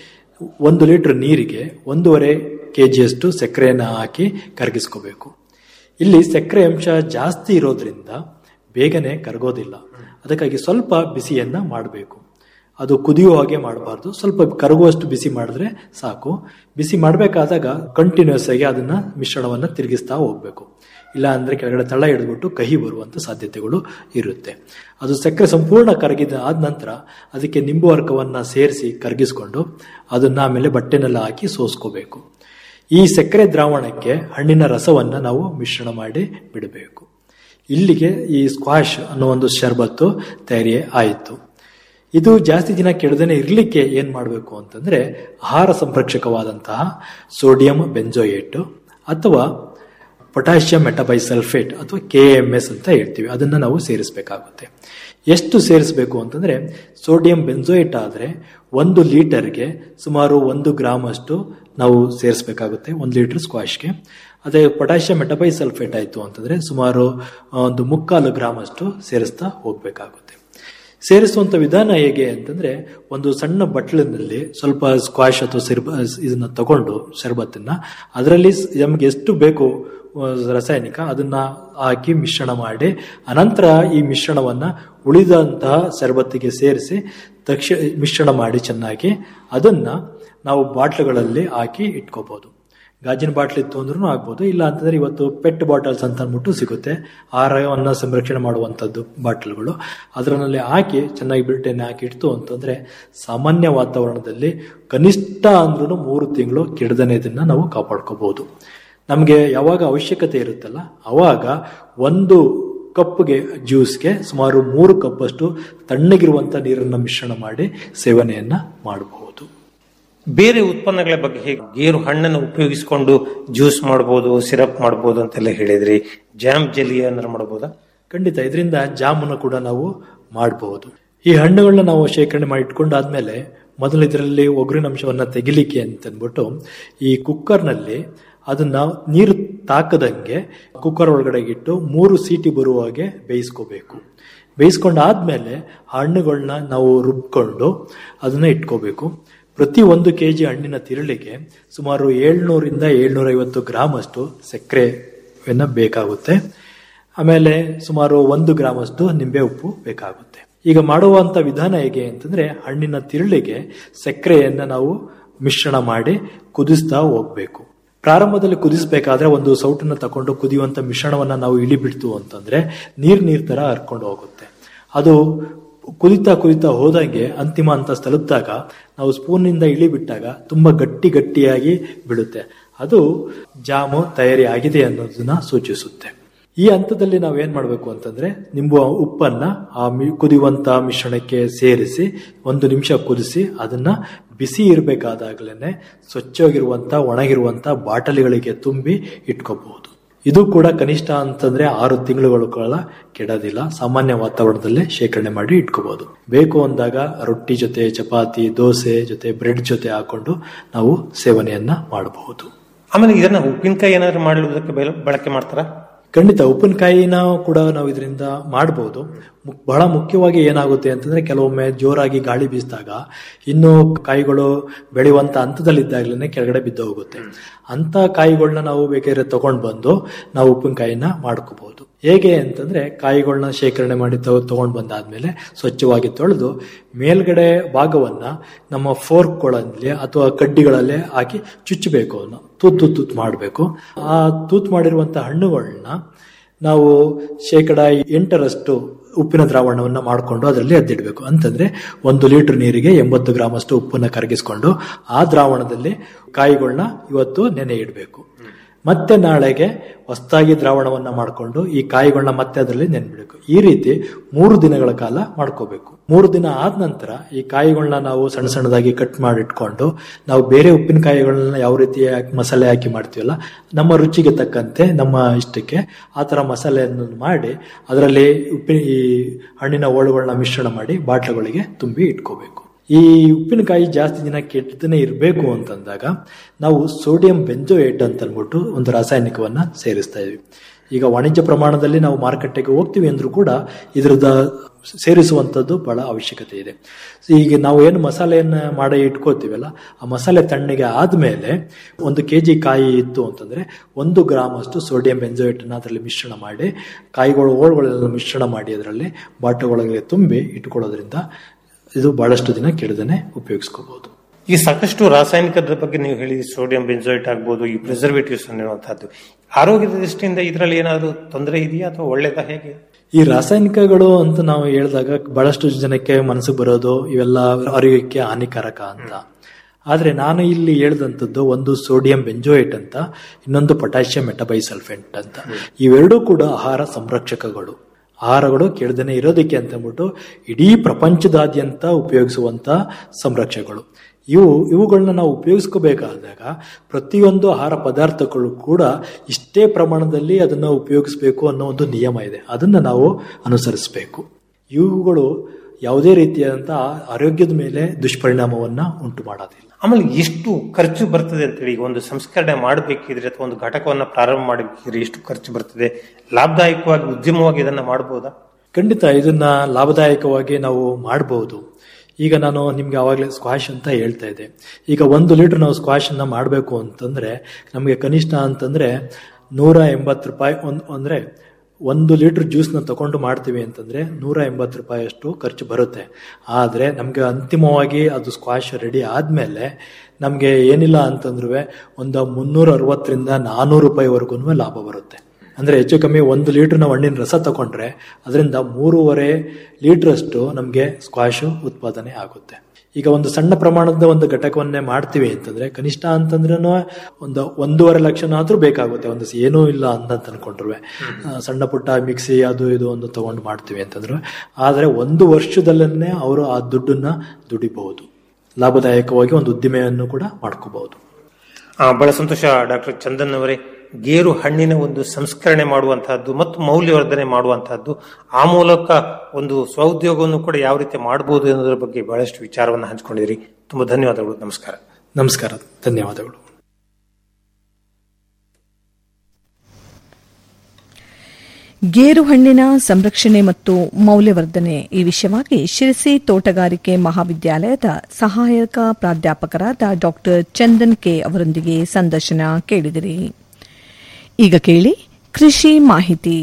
ಒಂದು ಲೀಟರ್ ನೀರಿಗೆ ಒಂದೂವರೆ ಕೆ ಜಿಯಷ್ಟು ಸಕ್ಕರೆಯನ್ನು ಹಾಕಿ ಕರಗಿಸ್ಕೋಬೇಕು ಇಲ್ಲಿ ಸಕ್ಕರೆ ಅಂಶ ಜಾಸ್ತಿ ಇರೋದ್ರಿಂದ ಬೇಗನೆ ಕರಗೋದಿಲ್ಲ ಅದಕ್ಕಾಗಿ ಸ್ವಲ್ಪ ಬಿಸಿಯನ್ನ ಮಾಡಬೇಕು ಅದು ಕುದಿಯುವ ಹಾಗೆ ಮಾಡಬಾರ್ದು ಸ್ವಲ್ಪ ಕರಗುವಷ್ಟು ಬಿಸಿ ಮಾಡಿದ್ರೆ ಸಾಕು ಬಿಸಿ ಮಾಡಬೇಕಾದಾಗ ಕಂಟಿನ್ಯೂಸ್ ಆಗಿ ಅದನ್ನ ಮಿಶ್ರಣವನ್ನ ತಿರುಗಿಸ್ತಾ ಹೋಗ್ಬೇಕು ಇಲ್ಲ ಅಂದ್ರೆ ಕೆಳಗಡೆ ತಳ ಹಿಡಿದ್ಬಿಟ್ಟು ಕಹಿ ಬರುವಂತ ಸಾಧ್ಯತೆಗಳು ಇರುತ್ತೆ ಅದು ಸಕ್ಕರೆ ಸಂಪೂರ್ಣ ಕರಗಿದ ಆದ ನಂತರ ಅದಕ್ಕೆ ನಿಂಬು ಅರ್ಕವನ್ನ ಸೇರಿಸಿ ಕರಗಿಸ್ಕೊಂಡು ಅದನ್ನ ಆಮೇಲೆ ಬಟ್ಟೆನೆಲ್ಲ ಹಾಕಿ ಸೋಸ್ಕೋಬೇಕು ಈ ಸಕ್ಕರೆ ದ್ರಾವಣಕ್ಕೆ ಹಣ್ಣಿನ ರಸವನ್ನ ನಾವು ಮಿಶ್ರಣ ಮಾಡಿ ಬಿಡಬೇಕು ಇಲ್ಲಿಗೆ ಈ ಸ್ಕ್ವಾಶ್ ಅನ್ನೋ ಒಂದು ಶರ್ಬತ್ತು ತಯಾರಿ ಆಯಿತು ಇದು ಜಾಸ್ತಿ ದಿನ ಕೆಡದೇನೆ ಇರಲಿಕ್ಕೆ ಏನ್ ಮಾಡಬೇಕು ಅಂತಂದ್ರೆ ಆಹಾರ ಸಂರಕ್ಷಕವಾದಂತಹ ಸೋಡಿಯಂ ಬೆಂಜೋಯೇಟ್ ಅಥವಾ ಪೊಟ್ಯಾಷಿಯಂ ಮೆಟಬೈಸಲ್ಫೇಟ್ ಅಥವಾ ಕೆ ಎಂ ಎಸ್ ಅಂತ ಹೇಳ್ತೀವಿ ಅದನ್ನ ನಾವು ಸೇರಿಸಬೇಕಾಗುತ್ತೆ ಎಷ್ಟು ಸೇರಿಸಬೇಕು ಅಂತಂದ್ರೆ ಸೋಡಿಯಂ ಬೆಂಜೋಯೇಟ್ ಆದ್ರೆ ಒಂದು ಲೀಟರ್ಗೆ ಸುಮಾರು ಒಂದು ಗ್ರಾಮ್ ಅಷ್ಟು ನಾವು ಸೇರಿಸಬೇಕಾಗುತ್ತೆ ಒಂದು ಲೀಟರ್ ಸ್ಕ್ವಾಶ್ಗೆ ಅದೇ ಪೊಟ್ಯಾಷಿಯಂ ಮೆಟಬೈಸಲ್ಫೇಟ್ ಆಯಿತು ಅಂತಂದ್ರೆ ಸುಮಾರು ಒಂದು ಮುಕ್ಕಾಲು ಗ್ರಾಮ್ ಅಷ್ಟು ಸೇರಿಸ್ತಾ ಹೋಗ್ಬೇಕಾಗುತ್ತೆ ಸೇರಿಸುವಂತ ವಿಧಾನ ಹೇಗೆ ಅಂತಂದ್ರೆ ಒಂದು ಸಣ್ಣ ಬಟ್ಲಿನಲ್ಲಿ ಸ್ವಲ್ಪ ಸ್ಕ್ವಾಶ್ ಅಥವಾ ಸಿರ್ಬ ಇದನ್ನ ತಗೊಂಡು ಶರ್ಬತ್ತನ್ನ ಅದರಲ್ಲಿ ನಮಗೆ ಎಷ್ಟು ಬೇಕು ರಾಸಾಯನಿಕ ಅದನ್ನ ಹಾಕಿ ಮಿಶ್ರಣ ಮಾಡಿ ಅನಂತರ ಈ ಮಿಶ್ರಣವನ್ನ ಉಳಿದಂತಹ ಶರ್ಬತ್ತಿಗೆ ಸೇರಿಸಿ ತಕ್ಷ ಮಿಶ್ರಣ ಮಾಡಿ ಚೆನ್ನಾಗಿ ಅದನ್ನ ನಾವು ಬಾಟ್ಲುಗಳಲ್ಲಿ ಹಾಕಿ ಇಟ್ಕೋಬಹುದು ಗಾಜಿನ ಬಾಟ್ಲಿ ಇತ್ತು ಅಂದ್ರೂ ಆಗ್ಬೋದು ಇಲ್ಲ ಅಂತಂದ್ರೆ ಇವತ್ತು ಪೆಟ್ ಬಾಟಲ್ಸ್ ಅಂತ ಅಂದ್ಬಿಟ್ಟು ಸಿಗುತ್ತೆ ಆಹಾರವನ್ನ ಸಂರಕ್ಷಣೆ ಮಾಡುವಂಥದ್ದು ಬಾಟಲ್ಗಳು ಅದರಲ್ಲಿ ಹಾಕಿ ಚೆನ್ನಾಗಿ ಬಿಲ್ಟೆನೆ ಹಾಕಿ ಇಡ್ತು ಅಂತಂದ್ರೆ ಸಾಮಾನ್ಯ ವಾತಾವರಣದಲ್ಲಿ ಕನಿಷ್ಠ ಅಂದ್ರೂ ಮೂರು ತಿಂಗಳು ಕೆಡದನೆ ಇದನ್ನ ನಾವು ಕಾಪಾಡ್ಕೋಬಹುದು ನಮಗೆ ಯಾವಾಗ ಅವಶ್ಯಕತೆ ಇರುತ್ತಲ್ಲ ಅವಾಗ ಒಂದು ಕಪ್ಗೆ ಜ್ಯೂಸ್ಗೆ ಸುಮಾರು ಮೂರು ಕಪ್ ಅಷ್ಟು ತಣ್ಣಗಿರುವಂತ ನೀರನ್ನು ಮಿಶ್ರಣ ಮಾಡಿ ಸೇವನೆಯನ್ನ ಮಾಡಬಹುದು ಬೇರೆ ಉತ್ಪನ್ನಗಳ ಬಗ್ಗೆ ಹೇಗೆ ಗೇರು ಹಣ್ಣನ್ನು ಉಪಯೋಗಿಸಿಕೊಂಡು ಜ್ಯೂಸ್ ಮಾಡಬಹುದು ಸಿರಪ್ ಮಾಡಬಹುದು ಅಂತೆಲ್ಲ ಹೇಳಿದ್ರಿ ಜಾಮ್ ಜೆಲಿ ಏನಾರು ಮಾಡಬಹುದಾ ಖಂಡಿತ ಇದರಿಂದ ಜಾಮೂನು ಕೂಡ ನಾವು ಮಾಡಬಹುದು ಈ ಹಣ್ಣುಗಳನ್ನ ನಾವು ಶೇಖರಣೆ ಮಾಡಿ ಇಟ್ಕೊಂಡಾದ್ಮೇಲೆ ಮೊದಲು ಇದರಲ್ಲಿ ಒಗರಿನ ಅಂಶವನ್ನ ತೆಗಿಲಿಕ್ಕೆ ಅಂತಂದ್ಬಿಟ್ಟು ಈ ಕುಕ್ಕರ್ನಲ್ಲಿ ಅದನ್ನ ನೀರು ತಾಕದಂಗೆ ಕುಕ್ಕರ್ ಒಳಗಡೆ ಇಟ್ಟು ಮೂರು ಸೀಟಿ ಬರುವ ಹಾಗೆ ಬೇಯಿಸ್ಕೋಬೇಕು ಬೇಯಿಸ್ಕೊಂಡಾದ್ಮೇಲೆ ಹಣ್ಣುಗಳನ್ನ ನಾವು ರುಬ್ಕೊಂಡು ಅದನ್ನ ಇಟ್ಕೋಬೇಕು ಪ್ರತಿ ಒಂದು ಕೆ ಜಿ ಹಣ್ಣಿನ ತಿರುಳಿಗೆ ಸುಮಾರು ಏಳ್ನೂರಿಂದ ಏಳ್ನೂರ ಐವತ್ತು ಗ್ರಾಮ್ ಅಷ್ಟು ಸಕ್ಕರೆಯನ್ನ ಬೇಕಾಗುತ್ತೆ ಆಮೇಲೆ ಸುಮಾರು ಒಂದು ಗ್ರಾಮ್ ಅಷ್ಟು ನಿಂಬೆ ಉಪ್ಪು ಬೇಕಾಗುತ್ತೆ ಈಗ ಮಾಡುವಂತ ವಿಧಾನ ಹೇಗೆ ಅಂತಂದ್ರೆ ಹಣ್ಣಿನ ತಿರುಳಿಗೆ ಸಕ್ಕರೆಯನ್ನ ನಾವು ಮಿಶ್ರಣ ಮಾಡಿ ಕುದಿಸ್ತಾ ಹೋಗ್ಬೇಕು ಪ್ರಾರಂಭದಲ್ಲಿ ಕುದಿಸ್ಬೇಕಾದ್ರೆ ಒಂದು ಸೌಟನ್ನ ತಕೊಂಡು ಕುದಿಯುವಂತ ಮಿಶ್ರಣವನ್ನ ನಾವು ಇಳಿ ಬಿಡ್ತು ಅಂತಂದ್ರೆ ನೀರ್ ನೀರ್ ತರ ಹರ್ಕೊಂಡು ಹೋಗುತ್ತೆ ಅದು ಕುದಿತಾ ಕುದಿತಾ ಹೋದಂಗೆ ಅಂತಿಮ ಹಂತ ತಲುಪಿದಾಗ ನಾವು ಸ್ಪೂನ್ನಿಂದ ಇಳಿ ಬಿಟ್ಟಾಗ ತುಂಬಾ ಗಟ್ಟಿ ಗಟ್ಟಿಯಾಗಿ ಬಿಡುತ್ತೆ ಅದು ಜಾಮು ತಯಾರಿ ಆಗಿದೆ ಅನ್ನೋದನ್ನ ಸೂಚಿಸುತ್ತೆ ಈ ಹಂತದಲ್ಲಿ ನಾವು ಏನ್ ಮಾಡಬೇಕು ಅಂತಂದ್ರೆ ನಿಂಬು ಉಪ್ಪನ್ನ ಆ ಕುದಿಯುವಂತ ಮಿಶ್ರಣಕ್ಕೆ ಸೇರಿಸಿ ಒಂದು ನಿಮಿಷ ಕುದಿಸಿ ಅದನ್ನ ಬಿಸಿ ಇರಬೇಕಾದಾಗ್ಲೇನೆ ಸ್ವಚ್ಛವಾಗಿರುವಂತ ಒಣಗಿರುವಂತ ಬಾಟಲಿಗಳಿಗೆ ತುಂಬಿ ಇಟ್ಕೋಬಹುದು ಇದು ಕೂಡ ಕನಿಷ್ಠ ಅಂತಂದ್ರೆ ಆರು ತಿಂಗಳುಗಳ ಕಾಲ ಕೆಡೋದಿಲ್ಲ ಸಾಮಾನ್ಯ ವಾತಾವರಣದಲ್ಲೇ ಶೇಖರಣೆ ಮಾಡಿ ಇಟ್ಕೋಬಹುದು ಬೇಕು ಅಂದಾಗ ರೊಟ್ಟಿ ಜೊತೆ ಚಪಾತಿ ದೋಸೆ ಜೊತೆ ಬ್ರೆಡ್ ಜೊತೆ ಹಾಕೊಂಡು ನಾವು ಸೇವನೆಯನ್ನ ಮಾಡಬಹುದು ಆಮೇಲೆ ಇದನ್ನ ಉಪ್ಪಿನಕಾಯಿ ಏನಾದ್ರು ಮಾಡುವುದಕ್ಕೆ ಬಳಕೆ ಮಾಡ್ತಾರ ಖಂಡಿತ ಉಪ್ಪಿನಕಾಯಿನ ಕೂಡ ನಾವು ಇದರಿಂದ ಮಾಡಬಹುದು ಬಹಳ ಮುಖ್ಯವಾಗಿ ಏನಾಗುತ್ತೆ ಅಂತಂದ್ರೆ ಕೆಲವೊಮ್ಮೆ ಜೋರಾಗಿ ಗಾಳಿ ಬೀಸಿದಾಗ ಇನ್ನು ಕಾಯಿಗಳು ಬೆಳೆಯುವಂತ ಹಂತದಲ್ಲಿದ್ದಾಗಲೇ ಕೆಳಗಡೆ ಬಿದ್ದು ಹೋಗುತ್ತೆ ಅಂತ ಕಾಯಿಗಳನ್ನ ನಾವು ಬೇಕಾದ್ರೆ ತಗೊಂಡ್ ಬಂದು ನಾವು ಉಪ್ಪಿನಕಾಯಿನ ಮಾಡ್ಕೋಬಹುದು ಹೇಗೆ ಅಂತಂದ್ರೆ ಕಾಯಿಗಳನ್ನ ಶೇಖರಣೆ ಮಾಡಿ ತಗೊಂಡ್ ಬಂದಾದ್ಮೇಲೆ ಸ್ವಚ್ಛವಾಗಿ ತೊಳೆದು ಮೇಲ್ಗಡೆ ಭಾಗವನ್ನ ನಮ್ಮ ಫೋರ್ಕ್ಗಳಲ್ಲಿ ಅಥವಾ ಕಡ್ಡಿಗಳಲ್ಲೇ ಹಾಕಿ ಚುಚ್ಚಬೇಕು ಅವನ್ನ ತೂತ್ ತೂತ್ ಮಾಡಬೇಕು ಆ ತೂತ್ ಮಾಡಿರುವಂತ ಹಣ್ಣುಗಳನ್ನ ನಾವು ಶೇಕಡ ಎಂಟರಷ್ಟು ಉಪ್ಪಿನ ದ್ರಾವಣವನ್ನ ಮಾಡಿಕೊಂಡು ಅದರಲ್ಲಿ ಅದ್ದಿಡಬೇಕು ಅಂತಂದ್ರೆ ಒಂದು ಲೀಟರ್ ನೀರಿಗೆ ಎಂಬತ್ತು ಗ್ರಾಮ್ ಅಷ್ಟು ಉಪ್ಪನ್ನ ಕರಗಿಸ್ಕೊಂಡು ಆ ದ್ರಾವಣದಲ್ಲಿ ಕಾಯಿಗಳನ್ನ ಇವತ್ತು ನೆನೆ ಇಡಬೇಕು ಮತ್ತೆ ನಾಳೆಗೆ ಹೊಸದಾಗಿ ದ್ರಾವಣವನ್ನ ಮಾಡಿಕೊಂಡು ಈ ಕಾಯಿಗಳನ್ನ ಮತ್ತೆ ಅದರಲ್ಲಿ ನೆನ್ಬಿಡಬೇಕು ಈ ರೀತಿ ಮೂರು ದಿನಗಳ ಕಾಲ ಮಾಡ್ಕೋಬೇಕು ಮೂರು ದಿನ ಆದ ನಂತರ ಈ ಕಾಯಿಗಳನ್ನ ನಾವು ಸಣ್ಣ ಸಣ್ಣದಾಗಿ ಕಟ್ ಮಾಡಿ ಇಟ್ಕೊಂಡು ನಾವು ಬೇರೆ ಉಪ್ಪಿನಕಾಯಿಗಳನ್ನ ಯಾವ ರೀತಿ ಮಸಾಲೆ ಹಾಕಿ ಮಾಡ್ತೀವಲ್ಲ ನಮ್ಮ ರುಚಿಗೆ ತಕ್ಕಂತೆ ನಮ್ಮ ಇಷ್ಟಕ್ಕೆ ಆ ತರ ಮಸಾಲೆಯನ್ನು ಮಾಡಿ ಅದರಲ್ಲಿ ಉಪ್ಪಿನ ಈ ಹಣ್ಣಿನ ಹೋಳುಗಳನ್ನ ಮಿಶ್ರಣ ಮಾಡಿ ಬಾಟ್ಲುಗಳಿಗೆ ತುಂಬಿ ಇಟ್ಕೋಬೇಕು ಈ ಉಪ್ಪಿನಕಾಯಿ ಜಾಸ್ತಿ ದಿನ ಕೆಟ್ಟದನ್ನೇ ಇರಬೇಕು ಅಂತಂದಾಗ ನಾವು ಸೋಡಿಯಂ ಬೆಂಜೋಯೇಟ್ ಅಂತ ಅಂದ್ಬಿಟ್ಟು ಒಂದು ರಾಸಾಯನಿಕವನ್ನ ಸೇರಿಸ್ತಾ ಇದೀವಿ ಈಗ ವಾಣಿಜ್ಯ ಪ್ರಮಾಣದಲ್ಲಿ ನಾವು ಮಾರುಕಟ್ಟೆಗೆ ಹೋಗ್ತೀವಿ ಅಂದ್ರೂ ಕೂಡ ಇದ್ರದ ಸೇರಿಸುವಂಥದ್ದು ಬಹಳ ಅವಶ್ಯಕತೆ ಇದೆ ಈಗ ನಾವು ಏನು ಮಸಾಲೆಯನ್ನ ಮಾಡಿ ಇಟ್ಕೋತೀವಲ್ಲ ಆ ಮಸಾಲೆ ತಣ್ಣಗೆ ಆದ್ಮೇಲೆ ಒಂದು ಕೆ ಜಿ ಕಾಯಿ ಇತ್ತು ಅಂತಂದ್ರೆ ಒಂದು ಗ್ರಾಮ್ ಅಷ್ಟು ಸೋಡಿಯಂ ಬೆಂಜೋಯೇಟನ್ನು ಅದರಲ್ಲಿ ಮಿಶ್ರಣ ಮಾಡಿ ಕಾಯಿಗಳು ಓಳುಗಳೆಲ್ಲ ಮಿಶ್ರಣ ಮಾಡಿ ಅದರಲ್ಲಿ ಬಾಟುಗಳಿಗೆ ತುಂಬಿ ಇಟ್ಕೊಳ್ಳೋದ್ರಿಂದ ಇದು ಬಹಳಷ್ಟು ದಿನ ಕೆಡದನೆ ಉಪಯೋಗಿಸ್ಕೋಬಹುದು ಈ ಸಾಕಷ್ಟು ರಾಸಾಯನಿಕದ ಬಗ್ಗೆ ನೀವು ಹೇಳಿದ್ರಿ ಸೋಡಿಯಂ ಬೆಂಜೋಯಿಟ್ ಆಗ್ಬೋದು ಈ ಪ್ರಿಸರ್ವೇಟಿವ್ಸ್ ಅನ್ನುವಂಥದ್ದು ಆರೋಗ್ಯದ ದೃಷ್ಟಿಯಿಂದ ಇದರಲ್ಲಿ ಏನಾದರೂ ತೊಂದರೆ ಇದೆಯಾ ಅಥವಾ ಒಳ್ಳೇದಾ ಹೇಗೆ ಈ ರಾಸಾಯನಿಕಗಳು ಅಂತ ನಾವು ಹೇಳಿದಾಗ ಬಹಳಷ್ಟು ಜನಕ್ಕೆ ಮನಸ್ಸಿಗೆ ಬರೋದು ಇವೆಲ್ಲ ಆರೋಗ್ಯಕ್ಕೆ ಹಾನಿಕಾರಕ ಅಂತ ಆದ್ರೆ ನಾನು ಇಲ್ಲಿ ಹೇಳ್ದಂಥದ್ದು ಒಂದು ಸೋಡಿಯಂ ಬೆಂಜೋಯೇಟ್ ಅಂತ ಇನ್ನೊಂದು ಪೊಟ್ಯಾಷಿಯಂ ಮೆಟಬೈಸಲ್ಫೆಂಟ್ ಅಂತ ಇವೆರಡೂ ಕೂಡ ಆಹಾರ ಸಂರಕ್ಷಕಗಳು ಆಹಾರಗಳು ಕೆಳದನೆ ಇರೋದಕ್ಕೆ ಅಂತ ಅಂದ್ಬಿಟ್ಟು ಇಡೀ ಪ್ರಪಂಚದಾದ್ಯಂತ ಉಪಯೋಗಿಸುವಂತ ಸಂರಕ್ಷಕಗಳು ಇವು ಇವುಗಳನ್ನ ನಾವು ಉಪಯೋಗಿಸ್ಕೋಬೇಕಾದಾಗ ಪ್ರತಿಯೊಂದು ಆಹಾರ ಪದಾರ್ಥಗಳು ಕೂಡ ಇಷ್ಟೇ ಪ್ರಮಾಣದಲ್ಲಿ ಅದನ್ನು ಉಪಯೋಗಿಸಬೇಕು ಅನ್ನೋ ಒಂದು ನಿಯಮ ಇದೆ ಅದನ್ನ ನಾವು ಅನುಸರಿಸಬೇಕು ಇವುಗಳು ಯಾವುದೇ ರೀತಿಯಾದಂತಹ ಆರೋಗ್ಯದ ಮೇಲೆ ದುಷ್ಪರಿಣಾಮವನ್ನ ಉಂಟು ಮಾಡೋದಿಲ್ಲ ಆಮೇಲೆ ಎಷ್ಟು ಖರ್ಚು ಬರ್ತದೆ ಅಂತೇಳಿ ಈಗ ಒಂದು ಸಂಸ್ಕರಣೆ ಮಾಡಬೇಕಿದ್ರೆ ಅಥವಾ ಒಂದು ಘಟಕವನ್ನ ಪ್ರಾರಂಭ ಮಾಡಬೇಕಿದ್ರೆ ಎಷ್ಟು ಖರ್ಚು ಬರ್ತದೆ ಲಾಭದಾಯಕವಾಗಿ ಉದ್ಯಮವಾಗಿ ಇದನ್ನ ಮಾಡಬಹುದಾ ಖಂಡಿತ ಇದನ್ನ ಲಾಭದಾಯಕವಾಗಿ ನಾವು ಮಾಡಬಹುದು ಈಗ ನಾನು ನಿಮ್ಗೆ ಆವಾಗಲೇ ಸ್ಕ್ವಾಶ್ ಅಂತ ಹೇಳ್ತಾ ಇದ್ದೆ ಈಗ ಒಂದು ಲೀಟರ್ ನಾವು ಸ್ಕ್ವಾಶ್ ಅನ್ನ ಮಾಡಬೇಕು ಅಂತಂದ್ರೆ ನಮಗೆ ಕನಿಷ್ಠ ಅಂತಂದ್ರೆ ನೂರ ಎಂಬತ್ತು ರೂಪಾಯಿ ಒಂದು ಅಂದ್ರೆ ಒಂದು ಲೀಟರ್ ಜ್ಯೂಸ್ನ ತಗೊಂಡು ಮಾಡ್ತೀವಿ ಅಂತಂದ್ರೆ ನೂರ ಎಂಬತ್ತು ರೂಪಾಯಿ ಅಷ್ಟು ಖರ್ಚು ಬರುತ್ತೆ ಆದರೆ ನಮಗೆ ಅಂತಿಮವಾಗಿ ಅದು ಸ್ಕ್ವಾಶ್ ರೆಡಿ ಆದ್ಮೇಲೆ ನಮಗೆ ಏನಿಲ್ಲ ಅಂತಂದ್ರೂ ಒಂದು ಮುನ್ನೂರ ಅರವತ್ತರಿಂದ ನಾನ್ನೂರು ರೂಪಾಯಿವರೆಗೂ ಲಾಭ ಬರುತ್ತೆ ಅಂದ್ರೆ ಹೆಚ್ಚು ಕಮ್ಮಿ ಒಂದು ಲೀಟರ್ ನಾವು ಹಣ್ಣಿನ ರಸ ತಗೊಂಡ್ರೆ ಅದರಿಂದ ಮೂರುವರೆ ಲೀಟರ್ ಅಷ್ಟು ನಮಗೆ ಸ್ಕ್ವಾಶ್ ಉತ್ಪಾದನೆ ಆಗುತ್ತೆ ಈಗ ಒಂದು ಸಣ್ಣ ಪ್ರಮಾಣದ ಒಂದು ಘಟಕವನ್ನೇ ಮಾಡ್ತೀವಿ ಅಂತಂದ್ರೆ ಕನಿಷ್ಠ ಅಂತಂದ್ರೂ ಒಂದು ಒಂದೂವರೆ ಲಕ್ಷನಾದ್ರೂ ಬೇಕಾಗುತ್ತೆ ಒಂದು ಏನೂ ಇಲ್ಲ ಅಂತ ಅನ್ಕೊಂಡ್ರು ಸಣ್ಣ ಪುಟ್ಟ ಮಿಕ್ಸಿ ಅದು ಇದು ಒಂದು ತಗೊಂಡು ಮಾಡ್ತೀವಿ ಅಂತಂದ್ರು ಆದ್ರೆ ಒಂದು ವರ್ಷದಲ್ಲೇ ಅವರು ಆ ದುಡ್ಡನ್ನ ದುಡಿಬಹುದು ಲಾಭದಾಯಕವಾಗಿ ಒಂದು ಉದ್ದಿಮೆಯನ್ನು ಕೂಡ ಮಾಡ್ಕೋಬಹುದು ಆ, ಬಹಳ ಸಂತೋಷ ಡಾಕ್ಟರ್ ಚಂದನ್ ಅವರೇ ಗೇರು ಹಣ್ಣಿನ ಒಂದು ಸಂಸ್ಕರಣೆ ಮಾಡುವಂತಹದ್ದು ಮತ್ತು ಮೌಲ್ಯವರ್ಧನೆ ಮಾಡುವಂತಹದ್ದು ಆ ಮೂಲಕ ಒಂದು ಸ್ವಉದ್ಯೋಗವನ್ನು ಕೂಡ ಯಾವ ರೀತಿ ಮಾಡಬಹುದು ಅನ್ನೋದ್ರ ಬಗ್ಗೆ ಬಹಳಷ್ಟು ವಿಚಾರವನ್ನು ಹಂಚಿಕೊಂಡಿದ್ರಿ ತುಂಬಾ ಧನ್ಯವಾದಗಳು ನಮಸ್ಕಾರ ನಮಸ್ಕಾರ ಧನ್ಯವಾದಗಳು ಗೇರು ಹಣ್ಣಿನ ಸಂರಕ್ಷಣೆ ಮತ್ತು ಮೌಲ್ಯವರ್ಧನೆ ಈ ವಿಷಯವಾಗಿ ಶಿರಸಿ ತೋಟಗಾರಿಕೆ ಮಹಾವಿದ್ಯಾಲಯದ ಸಹಾಯಕ ಪ್ರಾಧ್ಯಾಪಕರಾದ ಡಾ ಚಂದನ್ ಕೆ ಅವರೊಂದಿಗೆ ಸಂದರ್ಶನ ಕೇಳಿದಿರಿ ಈಗ ಕೇಳಿ ಕೃಷಿ ಮಾಹಿತಿ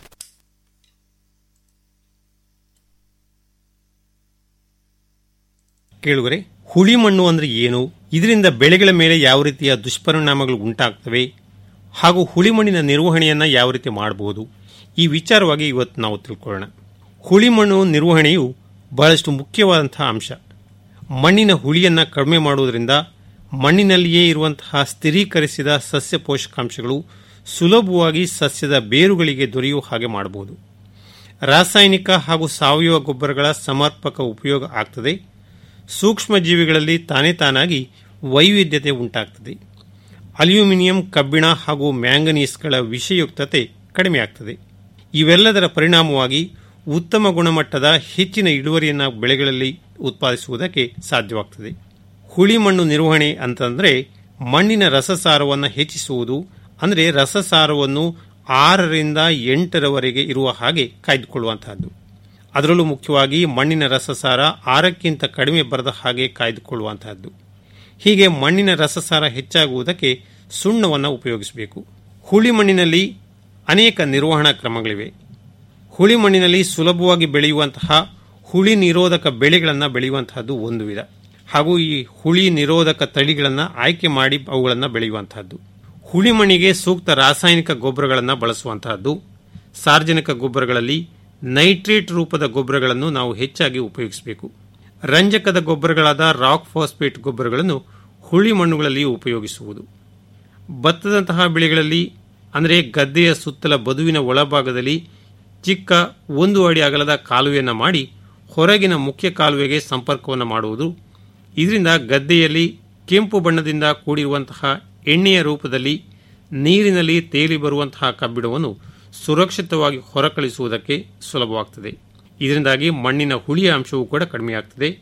ಕೇಳುವರೆ ಹುಳಿ ಮಣ್ಣು ಅಂದ್ರೆ ಏನು ಇದರಿಂದ ಬೆಳೆಗಳ ಮೇಲೆ ಯಾವ ರೀತಿಯ ದುಷ್ಪರಿಣಾಮಗಳು ಉಂಟಾಗ್ತವೆ ಹಾಗೂ ಹುಳಿ ಮಣ್ಣಿನ ನಿರ್ವಹಣೆಯನ್ನ ಯಾವ ರೀತಿ ಮಾಡಬಹುದು ಈ ವಿಚಾರವಾಗಿ ಇವತ್ತು ನಾವು ತಿಳ್ಕೊಳ್ಳೋಣ ಹುಳಿ ಮಣ್ಣು ನಿರ್ವಹಣೆಯು ಬಹಳಷ್ಟು ಮುಖ್ಯವಾದಂತಹ ಅಂಶ ಮಣ್ಣಿನ ಹುಳಿಯನ್ನ ಕಡಿಮೆ ಮಾಡುವುದರಿಂದ ಮಣ್ಣಿನಲ್ಲಿಯೇ ಇರುವಂತಹ ಸ್ಥಿರೀಕರಿಸಿದ ಸಸ್ಯ ಪೋಷಕಾಂಶಗಳು ಸುಲಭವಾಗಿ ಸಸ್ಯದ ಬೇರುಗಳಿಗೆ ದೊರೆಯುವ ಹಾಗೆ ಮಾಡಬಹುದು ರಾಸಾಯನಿಕ ಹಾಗೂ ಸಾವಯವ ಗೊಬ್ಬರಗಳ ಸಮರ್ಪಕ ಉಪಯೋಗ ಆಗ್ತದೆ ಸೂಕ್ಷ್ಮ ಜೀವಿಗಳಲ್ಲಿ ತಾನೇ ತಾನಾಗಿ ವೈವಿಧ್ಯತೆ ಉಂಟಾಗ್ತದೆ ಅಲ್ಯೂಮಿನಿಯಂ ಕಬ್ಬಿಣ ಹಾಗೂ ಮ್ಯಾಂಗನೀಸ್ಗಳ ವಿಷಯುಕ್ತತೆ ಕಡಿಮೆಯಾಗ್ತದೆ ಇವೆಲ್ಲದರ ಪರಿಣಾಮವಾಗಿ ಉತ್ತಮ ಗುಣಮಟ್ಟದ ಹೆಚ್ಚಿನ ಇಳುವರಿಯನ್ನು ಬೆಳೆಗಳಲ್ಲಿ ಉತ್ಪಾದಿಸುವುದಕ್ಕೆ ಸಾಧ್ಯವಾಗ್ತದೆ ಹುಳಿ ಮಣ್ಣು ನಿರ್ವಹಣೆ ಅಂತಂದ್ರೆ ಮಣ್ಣಿನ ರಸಸಾರವನ್ನು ಹೆಚ್ಚಿಸುವುದು ಅಂದರೆ ರಸಸಾರವನ್ನು ಆರರಿಂದ ಎಂಟರವರೆಗೆ ಇರುವ ಹಾಗೆ ಕಾಯ್ದುಕೊಳ್ಳುವಂತಹದ್ದು ಅದರಲ್ಲೂ ಮುಖ್ಯವಾಗಿ ಮಣ್ಣಿನ ರಸಸಾರ ಆರಕ್ಕಿಂತ ಕಡಿಮೆ ಬರದ ಹಾಗೆ ಕಾಯ್ದುಕೊಳ್ಳುವಂತಹದ್ದು ಹೀಗೆ ಮಣ್ಣಿನ ರಸಸಾರ ಹೆಚ್ಚಾಗುವುದಕ್ಕೆ ಸುಣ್ಣವನ್ನು ಉಪಯೋಗಿಸಬೇಕು ಹುಳಿ ಮಣ್ಣಿನಲ್ಲಿ ಅನೇಕ ನಿರ್ವಹಣಾ ಕ್ರಮಗಳಿವೆ ಹುಳಿ ಮಣ್ಣಿನಲ್ಲಿ ಸುಲಭವಾಗಿ ಬೆಳೆಯುವಂತಹ ಹುಳಿ ನಿರೋಧಕ ಬೆಳೆಗಳನ್ನು ಬೆಳೆಯುವಂತಹದ್ದು ಒಂದು ವಿಧ ಹಾಗೂ ಈ ಹುಳಿ ನಿರೋಧಕ ತಳಿಗಳನ್ನು ಆಯ್ಕೆ ಮಾಡಿ ಅವುಗಳನ್ನು ಬೆಳೆಯುವಂತಹದ್ದು ಹುಳಿ ಮಣ್ಣಿಗೆ ಸೂಕ್ತ ರಾಸಾಯನಿಕ ಗೊಬ್ಬರಗಳನ್ನು ಬಳಸುವಂತಹದ್ದು ಸಾರ್ವಜನಿಕ ಗೊಬ್ಬರಗಳಲ್ಲಿ ನೈಟ್ರೇಟ್ ರೂಪದ ಗೊಬ್ಬರಗಳನ್ನು ನಾವು ಹೆಚ್ಚಾಗಿ ಉಪಯೋಗಿಸಬೇಕು ರಂಜಕದ ಗೊಬ್ಬರಗಳಾದ ರಾಕ್ ಫಾಸ್ಫೇಟ್ ಗೊಬ್ಬರಗಳನ್ನು ಹುಳಿ ಮಣ್ಣುಗಳಲ್ಲಿ ಉಪಯೋಗಿಸುವುದು ಭತ್ತದಂತಹ ಬೆಳೆಗಳಲ್ಲಿ ಅಂದರೆ ಗದ್ದೆಯ ಸುತ್ತಲ ಬದುವಿನ ಒಳಭಾಗದಲ್ಲಿ ಚಿಕ್ಕ ಒಂದು ಅಡಿ ಅಗಲದ ಕಾಲುವೆಯನ್ನು ಮಾಡಿ ಹೊರಗಿನ ಮುಖ್ಯ ಕಾಲುವೆಗೆ ಸಂಪರ್ಕವನ್ನು ಮಾಡುವುದು ಇದರಿಂದ ಗದ್ದೆಯಲ್ಲಿ ಕೆಂಪು ಬಣ್ಣದಿಂದ ಕೂಡಿರುವಂತಹ ಎಣ್ಣೆಯ ರೂಪದಲ್ಲಿ ನೀರಿನಲ್ಲಿ ತೇಲಿ ಬರುವಂತಹ ಕಬ್ಬಿಣವನ್ನು ಸುರಕ್ಷಿತವಾಗಿ ಹೊರಕಳಿಸುವುದಕ್ಕೆ ಸುಲಭವಾಗ್ತದೆ ಇದರಿಂದಾಗಿ ಮಣ್ಣಿನ ಹುಳಿಯ ಅಂಶವೂ ಕೂಡ ಕಡಿಮೆಯಾಗ್ತದೆ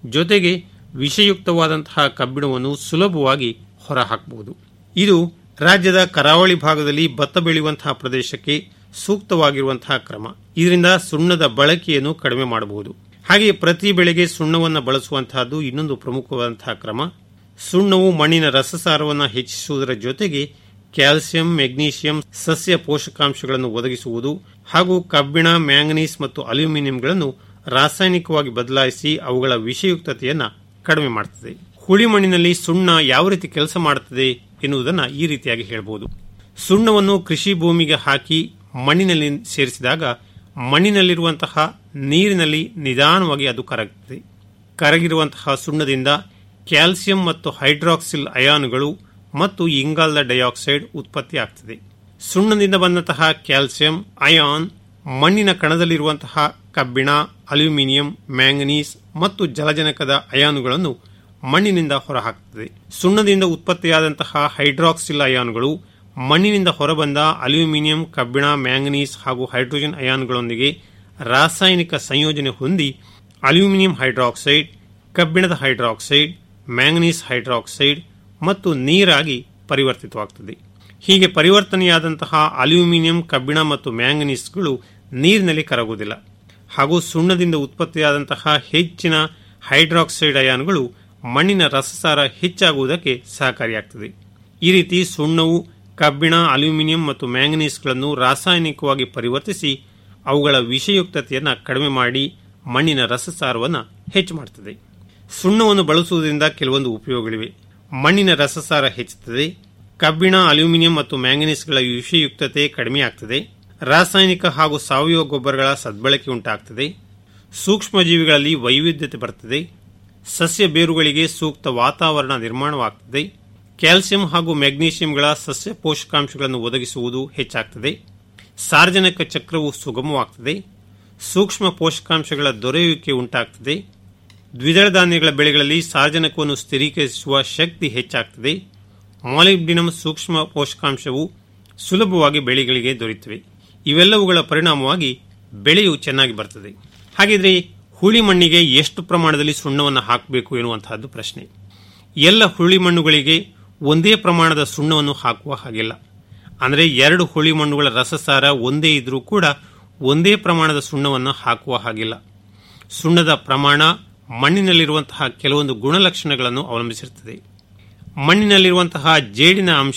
ಜೊತೆಗೆ ವಿಷಯುಕ್ತವಾದಂತಹ ಕಬ್ಬಿಣವನ್ನು ಸುಲಭವಾಗಿ ಹೊರಹಾಕಬಹುದು ಇದು ರಾಜ್ಯದ ಕರಾವಳಿ ಭಾಗದಲ್ಲಿ ಭತ್ತ ಬೆಳೆಯುವಂತಹ ಪ್ರದೇಶಕ್ಕೆ ಸೂಕ್ತವಾಗಿರುವಂತಹ ಕ್ರಮ ಇದರಿಂದ ಸುಣ್ಣದ ಬಳಕೆಯನ್ನು ಕಡಿಮೆ ಮಾಡಬಹುದು ಹಾಗೆಯೇ ಪ್ರತಿ ಬೆಳೆಗೆ ಸುಣ್ಣವನ್ನು ಬಳಸುವಂತಹದ್ದು ಇನ್ನೊಂದು ಪ್ರಮುಖವಾದಂತಹ ಕ್ರಮ ಸುಣ್ಣವು ಮಣ್ಣಿನ ರಸಸಾರವನ್ನು ಹೆಚ್ಚಿಸುವುದರ ಜೊತೆಗೆ ಕ್ಯಾಲ್ಸಿಯಂ ಮೆಗ್ನೀಷಿಯಂ ಸಸ್ಯ ಪೋಷಕಾಂಶಗಳನ್ನು ಒದಗಿಸುವುದು ಹಾಗೂ ಕಬ್ಬಿಣ ಮ್ಯಾಂಗನೀಸ್ ಮತ್ತು ಅಲ್ಯೂಮಿನಿಯಂಗಳನ್ನು ರಾಸಾಯನಿಕವಾಗಿ ಬದಲಾಯಿಸಿ ಅವುಗಳ ವಿಷಯುಕ್ತತೆಯನ್ನು ಕಡಿಮೆ ಮಾಡುತ್ತದೆ ಹುಳಿ ಮಣ್ಣಿನಲ್ಲಿ ಸುಣ್ಣ ಯಾವ ರೀತಿ ಕೆಲಸ ಮಾಡುತ್ತದೆ ಎನ್ನುವುದನ್ನು ಈ ರೀತಿಯಾಗಿ ಹೇಳಬಹುದು ಸುಣ್ಣವನ್ನು ಕೃಷಿ ಭೂಮಿಗೆ ಹಾಕಿ ಮಣ್ಣಿನಲ್ಲಿ ಸೇರಿಸಿದಾಗ ಮಣ್ಣಿನಲ್ಲಿರುವಂತಹ ನೀರಿನಲ್ಲಿ ನಿಧಾನವಾಗಿ ಅದು ಕರಗುತ್ತದೆ ಕರಗಿರುವಂತಹ ಸುಣ್ಣದಿಂದ ಕ್ಯಾಲ್ಸಿಯಂ ಮತ್ತು ಹೈಡ್ರಾಕ್ಸಿಲ್ ಅಯಾನುಗಳು ಮತ್ತು ಇಂಗಾಲದ ಡೈಆಕ್ಸೈಡ್ ಉತ್ಪತ್ತಿಯಾಗುತ್ತದೆ ಸುಣ್ಣದಿಂದ ಬಂದಂತಹ ಕ್ಯಾಲ್ಸಿಯಂ ಅಯಾನ್ ಮಣ್ಣಿನ ಕಣದಲ್ಲಿರುವಂತಹ ಕಬ್ಬಿಣ ಅಲ್ಯೂಮಿನಿಯಂ ಮ್ಯಾಂಗನೀಸ್ ಮತ್ತು ಜಲಜನಕದ ಅಯಾನುಗಳನ್ನು ಮಣ್ಣಿನಿಂದ ಹೊರಹಾಕುತ್ತದೆ ಸುಣ್ಣದಿಂದ ಉತ್ಪತ್ತಿಯಾದಂತಹ ಹೈಡ್ರಾಕ್ಸಿಲ್ ಅಯಾನುಗಳು ಮಣ್ಣಿನಿಂದ ಹೊರಬಂದ ಅಲ್ಯೂಮಿನಿಯಂ ಕಬ್ಬಿಣ ಮ್ಯಾಂಗನೀಸ್ ಹಾಗೂ ಹೈಡ್ರೋಜನ್ ಅಯಾನುಗಳೊಂದಿಗೆ ರಾಸಾಯನಿಕ ಸಂಯೋಜನೆ ಹೊಂದಿ ಅಲ್ಯೂಮಿನಿಯಂ ಹೈಡ್ರಾಕ್ಸೈಡ್ ಕಬ್ಬಿಣದ ಹೈಡ್ರಾಕ್ಸೈಡ್ ಮ್ಯಾಂಗನೀಸ್ ಹೈಡ್ರಾಕ್ಸೈಡ್ ಮತ್ತು ನೀರಾಗಿ ಪರಿವರ್ತಿತವಾಗುತ್ತದೆ ಹೀಗೆ ಪರಿವರ್ತನೆಯಾದಂತಹ ಅಲ್ಯೂಮಿನಿಯಂ ಕಬ್ಬಿಣ ಮತ್ತು ಮ್ಯಾಂಗನೀಸ್ಗಳು ನೀರಿನಲ್ಲಿ ಕರಗುವುದಿಲ್ಲ ಹಾಗೂ ಸುಣ್ಣದಿಂದ ಉತ್ಪತ್ತಿಯಾದಂತಹ ಹೆಚ್ಚಿನ ಹೈಡ್ರಾಕ್ಸೈಡ್ ಅಯಾನುಗಳು ಮಣ್ಣಿನ ರಸಸಾರ ಹೆಚ್ಚಾಗುವುದಕ್ಕೆ ಸಹಕಾರಿಯಾಗುತ್ತದೆ ಈ ರೀತಿ ಸುಣ್ಣವು ಕಬ್ಬಿಣ ಅಲ್ಯೂಮಿನಿಯಂ ಮತ್ತು ಮ್ಯಾಂಗನೀಸ್ಗಳನ್ನು ರಾಸಾಯನಿಕವಾಗಿ ಪರಿವರ್ತಿಸಿ ಅವುಗಳ ವಿಷಯುಕ್ತತೆಯನ್ನು ಕಡಿಮೆ ಮಾಡಿ ಮಣ್ಣಿನ ರಸಸಾರವನ್ನು ಹೆಚ್ಚು ಮಾಡುತ್ತದೆ ಸುಣ್ಣವನ್ನು ಬಳಸುವುದರಿಂದ ಕೆಲವೊಂದು ಉಪಯೋಗಗಳಿವೆ ಮಣ್ಣಿನ ರಸಸಾರ ಹೆಚ್ಚುತ್ತದೆ ಕಬ್ಬಿಣ ಅಲ್ಯೂಮಿನಿಯಂ ಮತ್ತು ಮ್ಯಾಂಗನೀಸ್ಗಳ ವಿಷಯುಕ್ತತೆ ಕಡಿಮೆಯಾಗುತ್ತದೆ ರಾಸಾಯನಿಕ ಹಾಗೂ ಸಾವಯವ ಗೊಬ್ಬರಗಳ ಸದ್ಬಳಕೆ ಉಂಟಾಗುತ್ತದೆ ಸೂಕ್ಷ್ಮಜೀವಿಗಳಲ್ಲಿ ವೈವಿಧ್ಯತೆ ಬರುತ್ತದೆ ಸಸ್ಯ ಬೇರುಗಳಿಗೆ ಸೂಕ್ತ ವಾತಾವರಣ ನಿರ್ಮಾಣವಾಗುತ್ತದೆ ಕ್ಯಾಲ್ಸಿಯಂ ಹಾಗೂ ಮೆಗ್ನೀಷಿಯಂಗಳ ಸಸ್ಯ ಪೋಷಕಾಂಶಗಳನ್ನು ಒದಗಿಸುವುದು ಹೆಚ್ಚಾಗುತ್ತದೆ ಸಾರ್ವಜನಿಕ ಚಕ್ರವು ಸುಗಮವಾಗುತ್ತದೆ ಸೂಕ್ಷ್ಮ ಪೋಷಕಾಂಶಗಳ ದೊರೆಯುವಿಕೆ ಉಂಟಾಗುತ್ತದೆ ದ್ವಿದಳ ಧಾನ್ಯಗಳ ಬೆಳೆಗಳಲ್ಲಿ ಸಾರ್ವಜನಿಕವನ್ನು ಸ್ಥಿರೀಕರಿಸುವ ಶಕ್ತಿ ಹೆಚ್ಚಾಗುತ್ತದೆ ಮಾಲಿಬ್ಡಿನಮ್ ಸೂಕ್ಷ್ಮ ಪೋಷಕಾಂಶವು ಸುಲಭವಾಗಿ ಬೆಳೆಗಳಿಗೆ ದೊರೆಯುತ್ತವೆ ಇವೆಲ್ಲವುಗಳ ಪರಿಣಾಮವಾಗಿ ಬೆಳೆಯು ಚೆನ್ನಾಗಿ ಬರ್ತದೆ ಹಾಗಿದ್ರೆ ಹುಳಿ ಮಣ್ಣಿಗೆ ಎಷ್ಟು ಪ್ರಮಾಣದಲ್ಲಿ ಸುಣ್ಣವನ್ನು ಹಾಕಬೇಕು ಎನ್ನುವಂತಹದ್ದು ಪ್ರಶ್ನೆ ಎಲ್ಲ ಹುಳಿ ಮಣ್ಣುಗಳಿಗೆ ಒಂದೇ ಪ್ರಮಾಣದ ಸುಣ್ಣವನ್ನು ಹಾಕುವ ಹಾಗಿಲ್ಲ ಅಂದರೆ ಎರಡು ಹುಳಿ ಮಣ್ಣುಗಳ ರಸಸಾರ ಒಂದೇ ಇದ್ರೂ ಕೂಡ ಒಂದೇ ಪ್ರಮಾಣದ ಸುಣ್ಣವನ್ನು ಹಾಕುವ ಹಾಗಿಲ್ಲ ಸುಣ್ಣದ ಪ್ರಮಾಣ ಮಣ್ಣಿನಲ್ಲಿರುವಂತಹ ಕೆಲವೊಂದು ಗುಣಲಕ್ಷಣಗಳನ್ನು ಅವಲಂಬಿಸಿರುತ್ತದೆ ಮಣ್ಣಿನಲ್ಲಿರುವಂತಹ ಜೇಡಿನ ಅಂಶ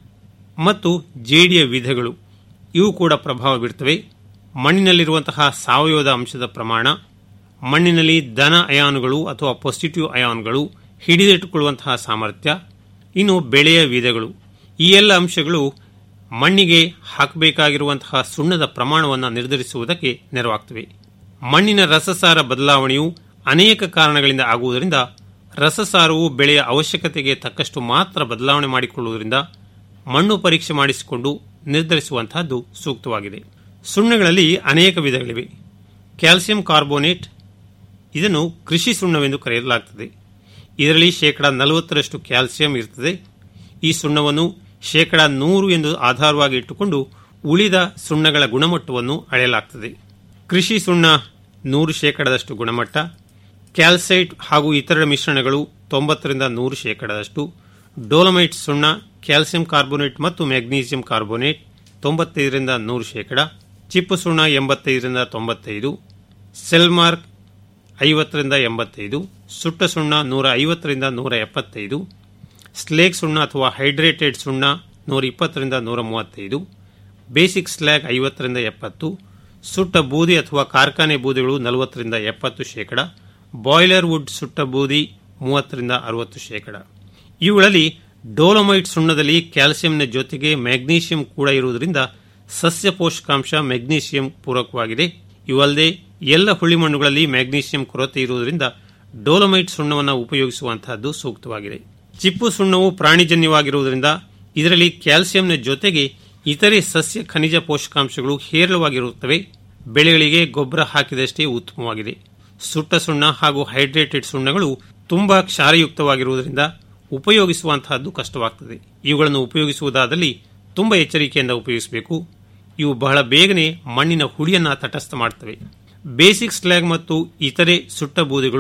ಮತ್ತು ಜೇಡಿಯ ವಿಧಗಳು ಇವು ಕೂಡ ಪ್ರಭಾವ ಬೀರ್ತವೆ ಮಣ್ಣಿನಲ್ಲಿರುವಂತಹ ಸಾವಯವದ ಅಂಶದ ಪ್ರಮಾಣ ಮಣ್ಣಿನಲ್ಲಿ ಧನ ಅಯಾನುಗಳು ಅಥವಾ ಪಾಸಿಟಿವ್ ಅಯಾನ್ಗಳು ಹಿಡಿದಿಟ್ಟುಕೊಳ್ಳುವಂತಹ ಸಾಮರ್ಥ್ಯ ಇನ್ನು ಬೆಳೆಯ ವಿಧಗಳು ಈ ಎಲ್ಲ ಅಂಶಗಳು ಮಣ್ಣಿಗೆ ಹಾಕಬೇಕಾಗಿರುವಂತಹ ಸುಣ್ಣದ ಪ್ರಮಾಣವನ್ನು ನಿರ್ಧರಿಸುವುದಕ್ಕೆ ನೆರವಾಗ್ತವೆ ಮಣ್ಣಿನ ರಸಸಾರ ಬದಲಾವಣೆಯು ಅನೇಕ ಕಾರಣಗಳಿಂದ ಆಗುವುದರಿಂದ ರಸಸಾರವು ಬೆಳೆಯ ಅವಶ್ಯಕತೆಗೆ ತಕ್ಕಷ್ಟು ಮಾತ್ರ ಬದಲಾವಣೆ ಮಾಡಿಕೊಳ್ಳುವುದರಿಂದ ಮಣ್ಣು ಪರೀಕ್ಷೆ ಮಾಡಿಸಿಕೊಂಡು ನಿರ್ಧರಿಸುವಂತಹದ್ದು ಸೂಕ್ತವಾಗಿದೆ ಸುಣ್ಣಗಳಲ್ಲಿ ಅನೇಕ ವಿಧಗಳಿವೆ ಕ್ಯಾಲ್ಸಿಯಂ ಕಾರ್ಬೋನೇಟ್ ಇದನ್ನು ಕೃಷಿ ಸುಣ್ಣವೆಂದು ಕರೆಯಲಾಗುತ್ತದೆ ಇದರಲ್ಲಿ ಶೇಕಡ ನಲವತ್ತರಷ್ಟು ಕ್ಯಾಲ್ಸಿಯಂ ಇರುತ್ತದೆ ಈ ಸುಣ್ಣವನ್ನು ಶೇಕಡ ನೂರು ಎಂದು ಆಧಾರವಾಗಿ ಇಟ್ಟುಕೊಂಡು ಉಳಿದ ಸುಣ್ಣಗಳ ಗುಣಮಟ್ಟವನ್ನು ಅಳೆಯಲಾಗುತ್ತದೆ ಕೃಷಿ ಸುಣ್ಣ ನೂರು ಶೇಕಡದಷ್ಟು ಗುಣಮಟ್ಟ ಕ್ಯಾಲ್ಸೈಟ್ ಹಾಗೂ ಇತರ ಮಿಶ್ರಣಗಳು ತೊಂಬತ್ತರಿಂದ ನೂರು ಶೇಕಡದಷ್ಟು ಡೋಲಮೈಟ್ ಸುಣ್ಣ ಕ್ಯಾಲ್ಸಿಯಂ ಕಾರ್ಬೋನೇಟ್ ಮತ್ತು ಮ್ಯಾಗ್ನೀಸಿಯಂ ಕಾರ್ಬೋನೇಟ್ ತೊಂಬತ್ತೈದರಿಂದ ನೂರು ಶೇಕಡ ಚಿಪ್ಪು ಸುಣ್ಣ ಎಂಬತ್ತೈದರಿಂದ ತೊಂಬತ್ತೈದು ಸೆಲ್ಮಾರ್ಕ್ ಐವತ್ತರಿಂದ ಎಂಬತ್ತೈದು ಸುಟ್ಟ ಸುಣ್ಣ ನೂರ ಐವತ್ತರಿಂದ ನೂರ ಎಪ್ಪತ್ತೈದು ಸ್ಲೇಗ್ ಸುಣ್ಣ ಅಥವಾ ಹೈಡ್ರೇಟೆಡ್ ಸುಣ್ಣ ನೂರ ಇಪ್ಪತ್ತರಿಂದ ನೂರ ಮೂವತ್ತೈದು ಬೇಸಿಕ್ ಸ್ಲ್ಯಾಗ್ ಐವತ್ತರಿಂದ ಎಪ್ಪತ್ತು ಸುಟ್ಟ ಬೂದಿ ಅಥವಾ ಕಾರ್ಖಾನೆ ಬೂದಿಗಳು ನಲವತ್ತರಿಂದ ಎಪ್ಪತ್ತು ಶೇಕಡ ಬಾಯ್ಲರ್ ವುಡ್ ಸುಟ್ಟ ಬೂದಿ ಮೂವತ್ತರಿಂದ ಅರವತ್ತು ಶೇಕಡ ಇವುಗಳಲ್ಲಿ ಡೋಲಮೈಟ್ ಸುಣ್ಣದಲ್ಲಿ ಕ್ಯಾಲ್ಸಿಯಂನ ಜೊತೆಗೆ ಮ್ಯಾಗ್ನೀಷಿಯಂ ಕೂಡ ಇರುವುದರಿಂದ ಸಸ್ಯ ಪೋಷಕಾಂಶ ಮ್ಯಾಗ್ನೀಷಿಯಂ ಪೂರಕವಾಗಿದೆ ಇವಲ್ಲದೆ ಎಲ್ಲ ಹುಳಿ ಮಣ್ಣುಗಳಲ್ಲಿ ಮ್ಯಾಗ್ನೀಷಿಯಂ ಕೊರತೆ ಇರುವುದರಿಂದ ಡೋಲಮೈಟ್ ಸುಣ್ಣವನ್ನು ಉಪಯೋಗಿಸುವಂತಹದ್ದು ಸೂಕ್ತವಾಗಿದೆ ಚಿಪ್ಪು ಸುಣ್ಣವು ಪ್ರಾಣಿಜನ್ಯವಾಗಿರುವುದರಿಂದ ಇದರಲ್ಲಿ ಕ್ಯಾಲ್ಸಿಯಂನ ಜೊತೆಗೆ ಇತರೆ ಸಸ್ಯ ಖನಿಜ ಪೋಷಕಾಂಶಗಳು ಹೇರಳವಾಗಿರುತ್ತವೆ ಬೆಳೆಗಳಿಗೆ ಗೊಬ್ಬರ ಹಾಕಿದಷ್ಟೇ ಉತ್ತಮವಾಗಿದೆ ಸುಟ್ಟ ಸುಣ್ಣ ಹಾಗೂ ಹೈಡ್ರೇಟೆಡ್ ಸುಣ್ಣಗಳು ತುಂಬಾ ಕ್ಷಾರಯುಕ್ತವಾಗಿರುವುದರಿಂದ ಉಪಯೋಗಿಸುವಂತಹದ್ದು ಕಷ್ಟವಾಗುತ್ತದೆ ಇವುಗಳನ್ನು ಉಪಯೋಗಿಸುವುದಾದಲ್ಲಿ ತುಂಬಾ ಎಚ್ಚರಿಕೆಯಿಂದ ಉಪಯೋಗಿಸಬೇಕು ಇವು ಬಹಳ ಬೇಗನೆ ಮಣ್ಣಿನ ಹುಳಿಯನ್ನ ತಟಸ್ಥ ಮಾಡುತ್ತವೆ ಬೇಸಿಕ್ ಸ್ಲ್ಯಾಗ್ ಮತ್ತು ಇತರೆ ಸುಟ್ಟ ಬೂದಿಗಳು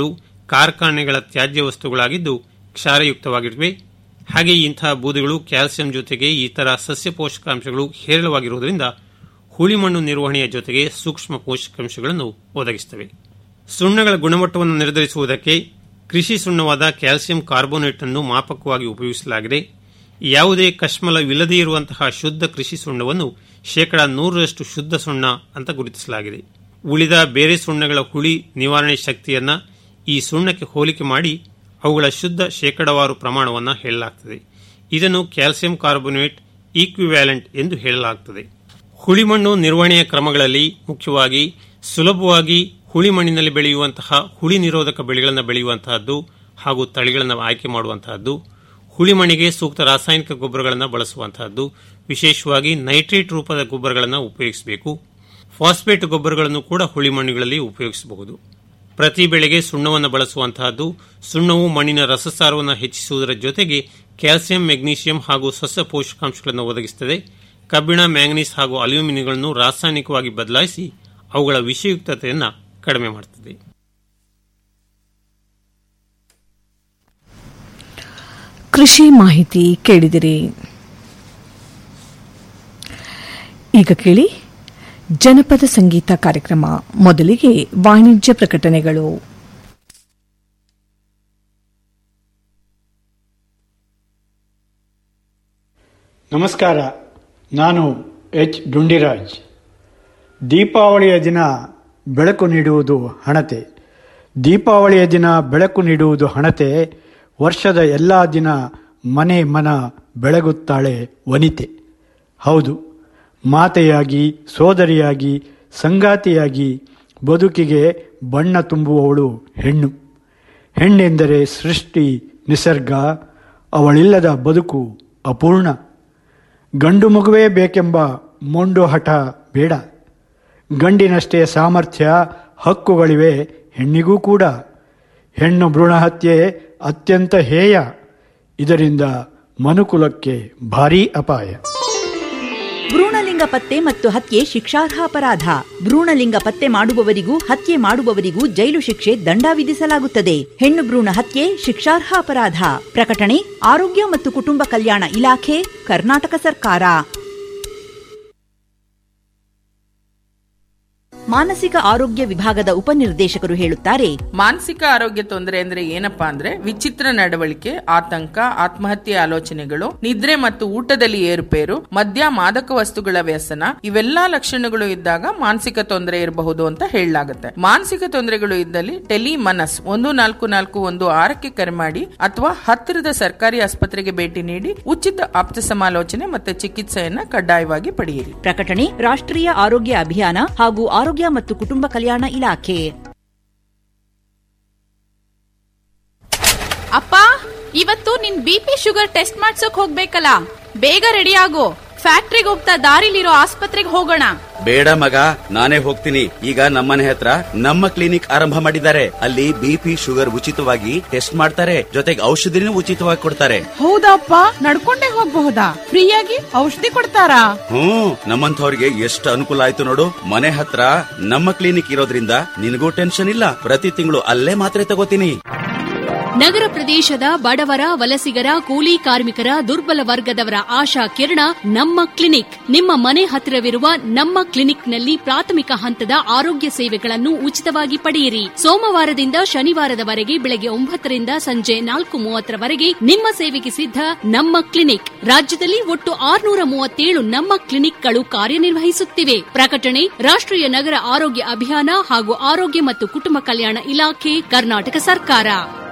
ಕಾರ್ಖಾನೆಗಳ ತ್ಯಾಜ್ಯ ವಸ್ತುಗಳಾಗಿದ್ದು ಕ್ಷಾರಯುಕ್ತವಾಗಿರುತ್ತವೆ ಹಾಗೆ ಇಂತಹ ಬೂದಿಗಳು ಕ್ಯಾಲ್ಸಿಯಂ ಜೊತೆಗೆ ಇತರ ಸಸ್ಯ ಪೋಷಕಾಂಶಗಳು ಹೇರಳವಾಗಿರುವುದರಿಂದ ಹುಳಿಮಣ್ಣು ನಿರ್ವಹಣೆಯ ಜೊತೆಗೆ ಸೂಕ್ಷ್ಮ ಪೋಷಕಾಂಶಗಳನ್ನು ಒದಗಿಸುತ್ತವೆ ಸುಣ್ಣಗಳ ಗುಣಮಟ್ಟವನ್ನು ನಿರ್ಧರಿಸುವುದಕ್ಕೆ ಕೃಷಿ ಸುಣ್ಣವಾದ ಕ್ಯಾಲ್ಸಿಯಂ ಕಾರ್ಬೋನೇಟ್ ಅನ್ನು ಮಾಪಕವಾಗಿ ಉಪಯೋಗಿಸಲಾಗಿದೆ ಯಾವುದೇ ಕಶ್ಮಲವಿಲ್ಲದೇ ಇರುವಂತಹ ಶುದ್ಧ ಕೃಷಿ ಸುಣ್ಣವನ್ನು ಶೇಕಡಾ ನೂರರಷ್ಟು ಶುದ್ಧ ಸುಣ್ಣ ಅಂತ ಗುರುತಿಸಲಾಗಿದೆ ಉಳಿದ ಬೇರೆ ಸುಣ್ಣಗಳ ಹುಳಿ ನಿವಾರಣೆ ಶಕ್ತಿಯನ್ನ ಈ ಸುಣ್ಣಕ್ಕೆ ಹೋಲಿಕೆ ಮಾಡಿ ಅವುಗಳ ಶುದ್ಧ ಶೇಕಡಾವಾರು ಪ್ರಮಾಣವನ್ನು ಹೇಳಲಾಗುತ್ತದೆ ಇದನ್ನು ಕ್ಯಾಲ್ಸಿಯಂ ಕಾರ್ಬೋನೇಟ್ ಈಕ್ವಿವ್ಯಾಲೆಂಟ್ ಎಂದು ಹೇಳಲಾಗುತ್ತದೆ ಹುಳಿಮಣ್ಣು ನಿರ್ವಹಣೆಯ ಕ್ರಮಗಳಲ್ಲಿ ಮುಖ್ಯವಾಗಿ ಸುಲಭವಾಗಿ ಹುಳಿ ಮಣ್ಣಿನಲ್ಲಿ ಬೆಳೆಯುವಂತಹ ಹುಳಿ ನಿರೋಧಕ ಬೆಳೆಗಳನ್ನು ಬೆಳೆಯುವಂತಹದ್ದು ಹಾಗೂ ತಳಿಗಳನ್ನು ಆಯ್ಕೆ ಮಾಡುವಂತಹದ್ದು ಹುಳಿ ಮಣ್ಣಿಗೆ ಸೂಕ್ತ ರಾಸಾಯನಿಕ ಗೊಬ್ಬರಗಳನ್ನು ಬಳಸುವಂತಹದ್ದು ವಿಶೇಷವಾಗಿ ನೈಟ್ರೇಟ್ ರೂಪದ ಗೊಬ್ಬರಗಳನ್ನು ಉಪಯೋಗಿಸಬೇಕು ಫಾಸ್ಫೇಟ್ ಗೊಬ್ಬರಗಳನ್ನು ಕೂಡ ಹುಳಿ ಮಣ್ಣುಗಳಲ್ಲಿ ಉಪಯೋಗಿಸಬಹುದು ಪ್ರತಿ ಬೆಳೆಗೆ ಸುಣ್ಣವನ್ನು ಬಳಸುವಂತಹದ್ದು ಸುಣ್ಣವು ಮಣ್ಣಿನ ರಸಸಾರವನ್ನು ಹೆಚ್ಚಿಸುವುದರ ಜೊತೆಗೆ ಕ್ಯಾಲ್ಸಿಯಂ ಮೆಗ್ನೀಷಿಯಂ ಹಾಗೂ ಸಸ್ಯ ಪೋಷಕಾಂಶಗಳನ್ನು ಒದಗಿಸುತ್ತದೆ ಕಬ್ಬಿಣ ಮ್ಯಾಂಗನೀಸ್ ಹಾಗೂ ಅಲ್ಯೂಮಿನಿಯಂಗಳನ್ನು ರಾಸಾಯನಿಕವಾಗಿ ಬದಲಾಯಿಸಿ ಅವುಗಳ ವಿಷಯುಕ್ತತೆಯನ್ನು ಕಡಿಮೆ ಮಾಡುತ್ತದೆ ಕೃಷಿ ಮಾಹಿತಿ ಕೇಳಿದಿರಿ ಈಗ ಕೇಳಿ ಜನಪದ ಸಂಗೀತ ಕಾರ್ಯಕ್ರಮ ಮೊದಲಿಗೆ ವಾಣಿಜ್ಯ ಪ್ರಕಟಣೆಗಳು ನಮಸ್ಕಾರ ನಾನು ಎಚ್ ಡುಂಡಿರಾಜ್ ದೀಪಾವಳಿಯ ದಿನ ಬೆಳಕು ನೀಡುವುದು ಹಣತೆ ದೀಪಾವಳಿಯ ದಿನ ಬೆಳಕು ನೀಡುವುದು ಹಣತೆ ವರ್ಷದ ಎಲ್ಲ ದಿನ ಮನೆ ಮನ ಬೆಳಗುತ್ತಾಳೆ ವನಿತೆ ಹೌದು ಮಾತೆಯಾಗಿ ಸೋದರಿಯಾಗಿ ಸಂಗಾತಿಯಾಗಿ ಬದುಕಿಗೆ ಬಣ್ಣ ತುಂಬುವವಳು ಹೆಣ್ಣು ಹೆಣ್ಣೆಂದರೆ ಸೃಷ್ಟಿ ನಿಸರ್ಗ ಅವಳಿಲ್ಲದ ಬದುಕು ಅಪೂರ್ಣ ಗಂಡು ಮಗುವೇ ಬೇಕೆಂಬ ಮೊಂಡು ಹಠ ಬೇಡ ಗಂಡಿನಷ್ಟೇ ಸಾಮರ್ಥ್ಯ ಹಕ್ಕುಗಳಿವೆ ಹೆಣ್ಣಿಗೂ ಕೂಡ ಹೆಣ್ಣು ಭ್ರೂಣ ಹತ್ಯೆ ಅತ್ಯಂತ ಹೇಯ ಇದರಿಂದ ಮನುಕುಲಕ್ಕೆ ಭಾರೀ ಅಪಾಯ ಭ್ರೂಣಲಿಂಗ ಪತ್ತೆ ಮತ್ತು ಹತ್ಯೆ ಶಿಕ್ಷಾರ್ಹ ಅಪರಾಧ ಭ್ರೂಣಲಿಂಗ ಪತ್ತೆ ಮಾಡುವವರಿಗೂ ಹತ್ಯೆ ಮಾಡುವವರಿಗೂ ಜೈಲು ಶಿಕ್ಷೆ ದಂಡ ವಿಧಿಸಲಾಗುತ್ತದೆ ಹೆಣ್ಣು ಭ್ರೂಣ ಹತ್ಯೆ ಶಿಕ್ಷಾರ್ಹ ಅಪರಾಧ ಪ್ರಕಟಣೆ ಆರೋಗ್ಯ ಮತ್ತು ಕುಟುಂಬ ಕಲ್ಯಾಣ ಇಲಾಖೆ ಕರ್ನಾಟಕ ಸರ್ಕಾರ ಮಾನಸಿಕ ಆರೋಗ್ಯ ವಿಭಾಗದ ಉಪನಿರ್ದೇಶಕರು ಹೇಳುತ್ತಾರೆ ಮಾನಸಿಕ ಆರೋಗ್ಯ ತೊಂದರೆ ಅಂದ್ರೆ ಏನಪ್ಪಾ ಅಂದ್ರೆ ವಿಚಿತ್ರ ನಡವಳಿಕೆ ಆತಂಕ ಆತ್ಮಹತ್ಯೆ ಆಲೋಚನೆಗಳು ನಿದ್ರೆ ಮತ್ತು ಊಟದಲ್ಲಿ ಏರುಪೇರು ಮದ್ಯ ಮಾದಕ ವಸ್ತುಗಳ ವ್ಯಸನ ಇವೆಲ್ಲಾ ಲಕ್ಷಣಗಳು ಇದ್ದಾಗ ಮಾನಸಿಕ ತೊಂದರೆ ಇರಬಹುದು ಅಂತ ಹೇಳಲಾಗುತ್ತೆ ಮಾನಸಿಕ ತೊಂದರೆಗಳು ಇದ್ದಲ್ಲಿ ಟೆಲಿ ಮನಸ್ ಒಂದು ನಾಲ್ಕು ನಾಲ್ಕು ಒಂದು ಆರಕ್ಕೆ ಕರೆ ಮಾಡಿ ಅಥವಾ ಹತ್ತಿರದ ಸರ್ಕಾರಿ ಆಸ್ಪತ್ರೆಗೆ ಭೇಟಿ ನೀಡಿ ಉಚಿತ ಆಪ್ತ ಸಮಾಲೋಚನೆ ಮತ್ತೆ ಚಿಕಿತ್ಸೆಯನ್ನ ಕಡ್ಡಾಯವಾಗಿ ಪಡೆಯಿರಿ ಪ್ರಕಟಣೆ ರಾಷ್ಟ್ರೀಯ ಆರೋಗ್ಯ ಅಭಿಯಾನ ಹಾಗೂ ಆರೋಗ್ಯ ಮತ್ತು ಕುಟುಂಬ ಕಲ್ಯಾಣ ಇಲಾಖೆ ಅಪ್ಪ ಇವತ್ತು ನಿನ್ ಬಿ ಪಿ ಶುಗರ್ ಟೆಸ್ಟ್ ಮಾಡ್ಸೋಕ್ ಹೋಗ್ಬೇಕಲ್ಲ ಬೇಗ ರೆಡಿ ಆಗು ಫ್ಯಾಕ್ಟ್ರಿಗೆ ಹೋಗ್ತಾ ದಾರಿಲಿರೋ ಆಸ್ಪತ್ರೆಗೆ ಹೋಗೋಣ ಬೇಡ ಮಗ ನಾನೇ ಹೋಗ್ತೀನಿ ಈಗ ನಮ್ಮನೆ ಹತ್ರ ನಮ್ಮ ಕ್ಲಿನಿಕ್ ಆರಂಭ ಮಾಡಿದ್ದಾರೆ ಅಲ್ಲಿ ಬಿಪಿ ಶುಗರ್ ಉಚಿತವಾಗಿ ಟೆಸ್ಟ್ ಮಾಡ್ತಾರೆ ಜೊತೆಗೆ ಔಷಧಿನೂ ಉಚಿತವಾಗಿ ಕೊಡ್ತಾರೆ ಹೌದಪ್ಪ ನಡ್ಕೊಂಡೇ ಹೋಗ್ಬಹುದಾ ಫ್ರೀಯಾಗಿ ಔಷಧಿ ಕೊಡ್ತಾರಾ ಹ್ಮ್ ನಮ್ಮಂಥವ್ರಿಗೆ ಎಷ್ಟು ಅನುಕೂಲ ಆಯ್ತು ನೋಡು ಮನೆ ಹತ್ರ ನಮ್ಮ ಕ್ಲಿನಿಕ್ ಇರೋದ್ರಿಂದ ನಿನಗೂ ಟೆನ್ಷನ್ ಇಲ್ಲ ಪ್ರತಿ ತಿಂಗಳು ಅಲ್ಲೇ ಮಾತ್ರೆ ತಗೋತೀನಿ ನಗರ ಪ್ರದೇಶದ ಬಡವರ ವಲಸಿಗರ ಕೂಲಿ ಕಾರ್ಮಿಕರ ದುರ್ಬಲ ವರ್ಗದವರ ಆಶಾ ಕಿರಣ ನಮ್ಮ ಕ್ಲಿನಿಕ್ ನಿಮ್ಮ ಮನೆ ಹತ್ತಿರವಿರುವ ನಮ್ಮ ಕ್ಲಿನಿಕ್ನಲ್ಲಿ ಪ್ರಾಥಮಿಕ ಹಂತದ ಆರೋಗ್ಯ ಸೇವೆಗಳನ್ನು ಉಚಿತವಾಗಿ ಪಡೆಯಿರಿ ಸೋಮವಾರದಿಂದ ಶನಿವಾರದವರೆಗೆ ಬೆಳಗ್ಗೆ ಒಂಬತ್ತರಿಂದ ಸಂಜೆ ನಾಲ್ಕು ಮೂವತ್ತರವರೆಗೆ ನಿಮ್ಮ ಸೇವೆಗೆ ಸಿದ್ಧ ನಮ್ಮ ಕ್ಲಿನಿಕ್ ರಾಜ್ಯದಲ್ಲಿ ಒಟ್ಟು ಆರುನೂರ ಮೂವತ್ತೇಳು ನಮ್ಮ ಕ್ಲಿನಿಕ್ಗಳು ಕಾರ್ಯನಿರ್ವಹಿಸುತ್ತಿವೆ ಪ್ರಕಟಣೆ ರಾಷ್ಟ್ರೀಯ ನಗರ ಆರೋಗ್ಯ ಅಭಿಯಾನ ಹಾಗೂ ಆರೋಗ್ಯ ಮತ್ತು ಕುಟುಂಬ ಕಲ್ಯಾಣ ಇಲಾಖೆ ಕರ್ನಾಟಕ ಸರ್ಕಾರ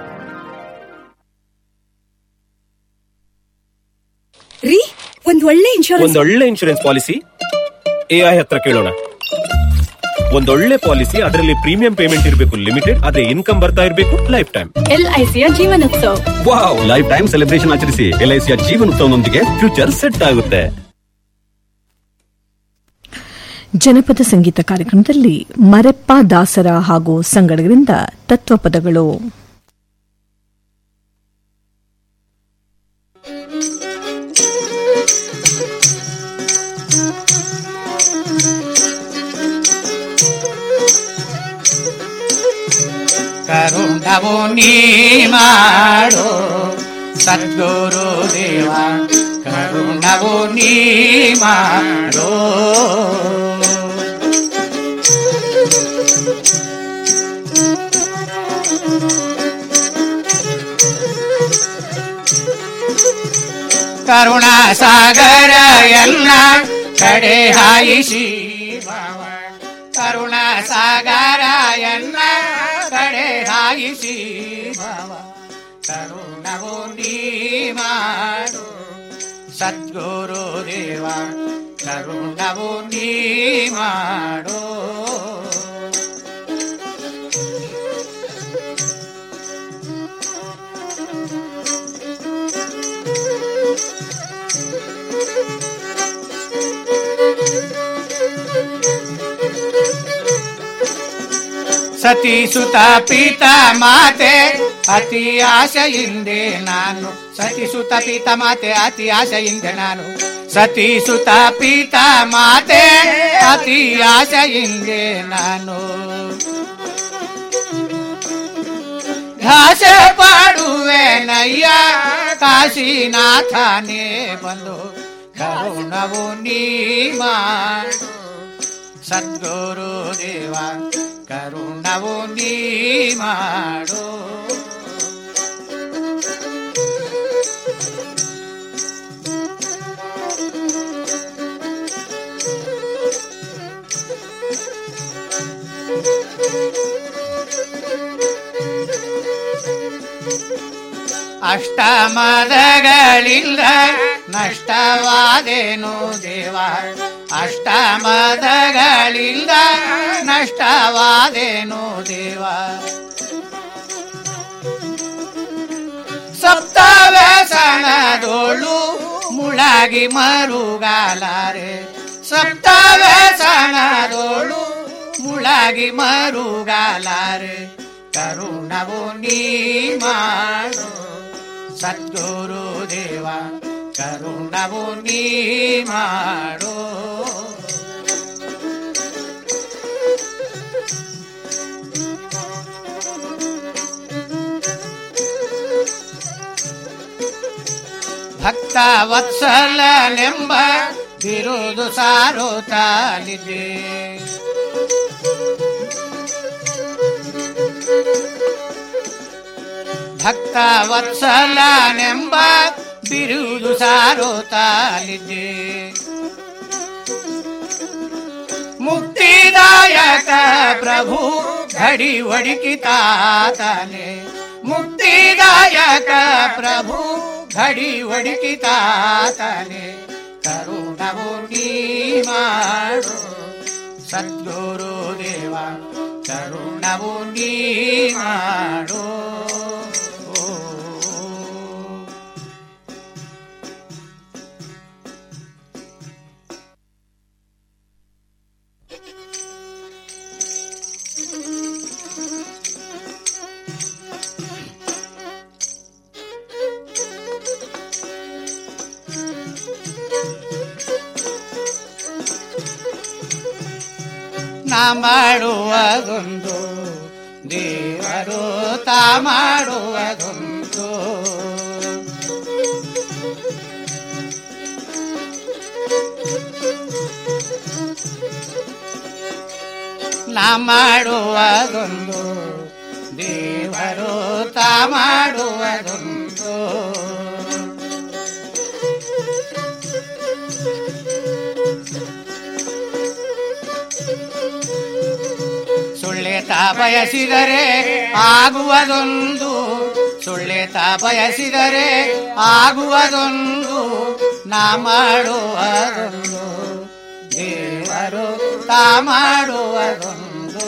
ರೀ ಒಂದ್ ಒಳ್ಳೆ ಇನ್ಶೂರೆನ್ಸ್ ಒಂದೊಳ್ಳೆ ಇನ್ಶೂರೆನ್ಸ್ ಪಾಲಿಸಿ ಎಐ ಹತ್ರ ಕೇಳೋಣ ಒಂದೊಳ್ಳೆ ಪಾಲಿಸಿ ಅದರಲ್ಲಿ ಪ್ರೀಮಿಯಂ ಪೇಮೆಂಟ್ ಇರಬೇಕು ಲಿಮಿಟೆಡ್ ಅದೇ ಇನ್ಕಮ್ ಬರ್ತಾ ಇರಬೇಕು ಲೈಫ್ ಟೈಮ್ ಎಲ್ಐಸಿಯ Jeevan Utsav wow life time celebration ಆಚರಿಸಿ ಎಲ್ಐಸಿಯ ಜೀವನೋತ್ಸವನೊಂದಿಗೆ ಫ್ಯೂಚರ್ ಸೆಟ್ ಆಗುತ್ತೆ ಜನಪದ ಸಂಗೀತ ಕಾರ್ಯಕ್ರಮದಲ್ಲಿ ಮರೆಪ್ಪ ದಾಸರ ಹಾಗೂ ಸಂಗಡಗರಿಂದ ತತ್ವಪದಗಳು ಕರುಣ ಕರುಣವು ನೀ ಮಾಡು ಸದ್ಗುರು ದೇವ ಕರುಣವು ನೀ ಮಾಡು ಕರುಣಾ ಸಾಗರ ಎಲ್ಲ ಕಡೆ ಹಾಯಿಸಿ ಭಾವ ಕರುಣಾ ಸಾಗರ ಎಲ್ಲ ಕಡೆ ಹಾಯಿಸಿ ಭಾವ ಕರುಣವು ನೀ ಮಾಡು ಸದ್ಗುರು ದೇವ ಕರುಣವು ನೀ ಮಾಡು ಸತಿ ಸುತ ಪಿತ ಮಾತೆ ಅತಿ ಆಶೆಯಿಂದೆ ನಾನು ಸತಿ ಸುತ ಪಿತ ಮಾತೆ ಅತಿ ಆಶೆಯಿಂದೆ ನಾನು ಸತಿ ಸುತ ಪಿತ ಮಾತೆ ಅತಿ ಆಶೆಯಿಂದೆ ನಾನು ಘಾಸ ಪಾಡುವೆ ನಯ್ಯ ಕಾಶಿನಾಥನೇ ಬಂದು ಕರುಣವು ನೀ ಮಾಡು ಸದ್ಗುರು ದೇವ ಕರುಣವು ನೀ ಮಾಡು ಅಷ್ಟಮದಗಳಿಂದ ನಷ್ಟವಾದೇನು ದೇವ ಅಷ್ಟಮದಗಳಿಂದ ನಷ್ಟವಾದೇನು ದೇವ ಸಪ್ತವ್ಯಸನದೋಳು ಮುಳಗಿ ಮರುಗಾಲಾರೆ ಸಪ್ತವ್ಯಸನದೋಳು ಮುಳಗಿ ಮರುಗಾಲಾರೆ ಕರುಣವು ನೀ ಮಾಡು ಸದ್ಗುರು ದೇವ ಕರುಣವು ನೀ ಮಾಡು ಭಕ್ತ ವತ್ಸಲನೆಂಬ ಬಿರುದು ಸಾರುತ್ತಾಲಿದೆ ಭಕ್ತ ವತ್ಸಲನೆಂಬ ಬಿರುದು ಸಾರುತ್ತಾಲಿದೆ ಮುಕ್ತಿದಾಯಕ ಪ್ರಭು ಘಡಿ ಒಡಕಿತಾತನೆ ಮುಕ್ತಿದಾಯಕ ಪ್ರಭು ಘಡಿ ಒಡಕಿತಾತನೆ ಕರುಣವು ನೀ ಮಾಡು ಸದ್ಗುರು ದೇವ ಕರುಣವು ನೀ ಮಾಡು ನಾ ಮಾಡುವುದೊಂದು ದೇವರು ತಾ ಮಾಡುವುದೊಂದು ನಾ ಮಾಡುವುದೊಂದು ದೇವರು ತಾ ಮಾಡುವುದೊಂದು ಸುಳ್ಳೆತ ಬಯಸಿದರೆ ಆಗುವುದೊಂದು ಸುಳ್ಳೆತ ಬಯಸಿದರೆ ಆಗುವುದೊಂದು ನಾ ಮಾಡುವುದೊಂದು ದೇವರು ತಾ ಮಾಡುವುದೊಂದು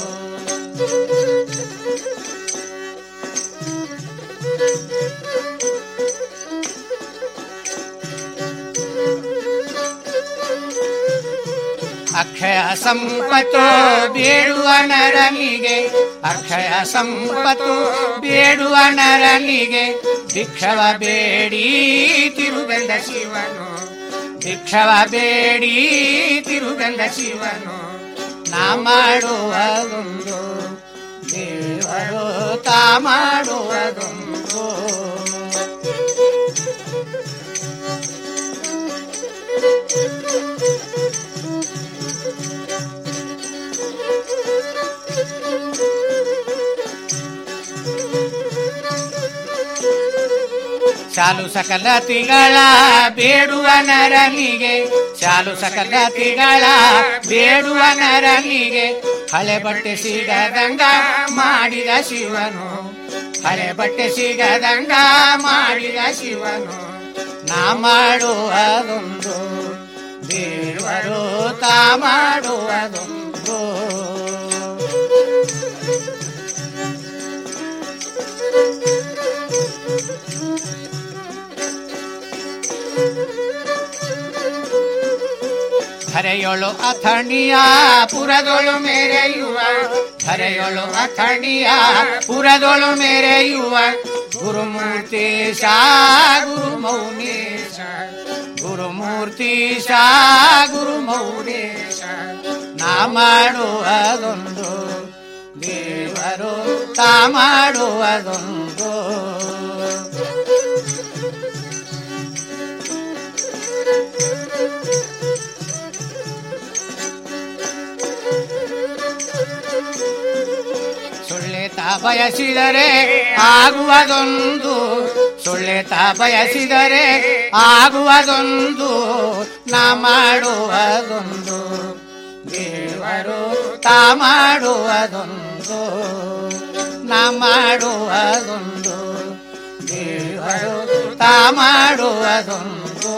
ಅಕ್ಷಯ ಸಂಪತ್ತು ಬೇಡುವ ನರನಿಗೆ ಅಕ್ಷಯ ಸಂಪತ್ತು ಬೇಡುವ ನರನಿಗೆ ಭಿಕ್ಷವ ಬೇಡಿ ತಿರುಗಂದ ಶಿವನು ಭಿಕ್ಷವ ಬೇಡಿ ತಿರುಗಂದ ಶಿವನು ನಾ ಮಾಡುವ ಒಂದು ದೇವ ದೇವರು ತಾ ಮಾಡುವುದುಂಟು ಶಾಲು ಸಕಲತಿಗಳ ಬೇಡುವ ನರನಿಗೆ ಶಾಲು ಸಕಲತಿಗಳ ಬೇಡುವ ನರನಿಗೆ ಹಳೆ ಬಟ್ಟೆ ಸಿಗದಂಗ ಮಾಡಿದ ಶಿವನು ಹಳೆ ಬಟ್ಟೆ ಸಿಗದಂಗ ಮಾಡಿದ ಶಿವನು ನಾ ಮಾಡುವುದೊಂದು ದೇವರು ತಾ ಮಾಡುವುದೊಂದು ಧರೆಯೊಳು ಅಥಣಿಯ ಪುರದೊಳು ಮೆರೆಯುವ ಧರೆಯೊಳು ಅಥಣಿಯ ಪುರದೊಳು ಮೆರೆಯುವ ಗುರುಮೂರ್ತೀಶ ಗುರು ಮೌನೇಶ ಗುರುಮೂರ್ತೀಶ ಗುರು ಮೌನೇಶ ನಾ ಮಾಡುವುದೊಂದು ದೇವರು ತಾ ಮಾಡುವುದೊಂದು ಸುಳ್ಳೆತ ಬಯಸಿದರೆ ಆಗುವುದೊಂದು ಸುಳ್ಳೆತ ಬಯಸಿದರೆ ಆಗುವುದೊಂದು ನಾ ಮಾಡುವುದೊಂದು ದೇವರು ತಾ ಮಾಡುವುದೊಂದು ನಾ ಮಾಡುವುದೊಂದು ದೇವರು ತಾ ಮಾಡುವುದೊಂದು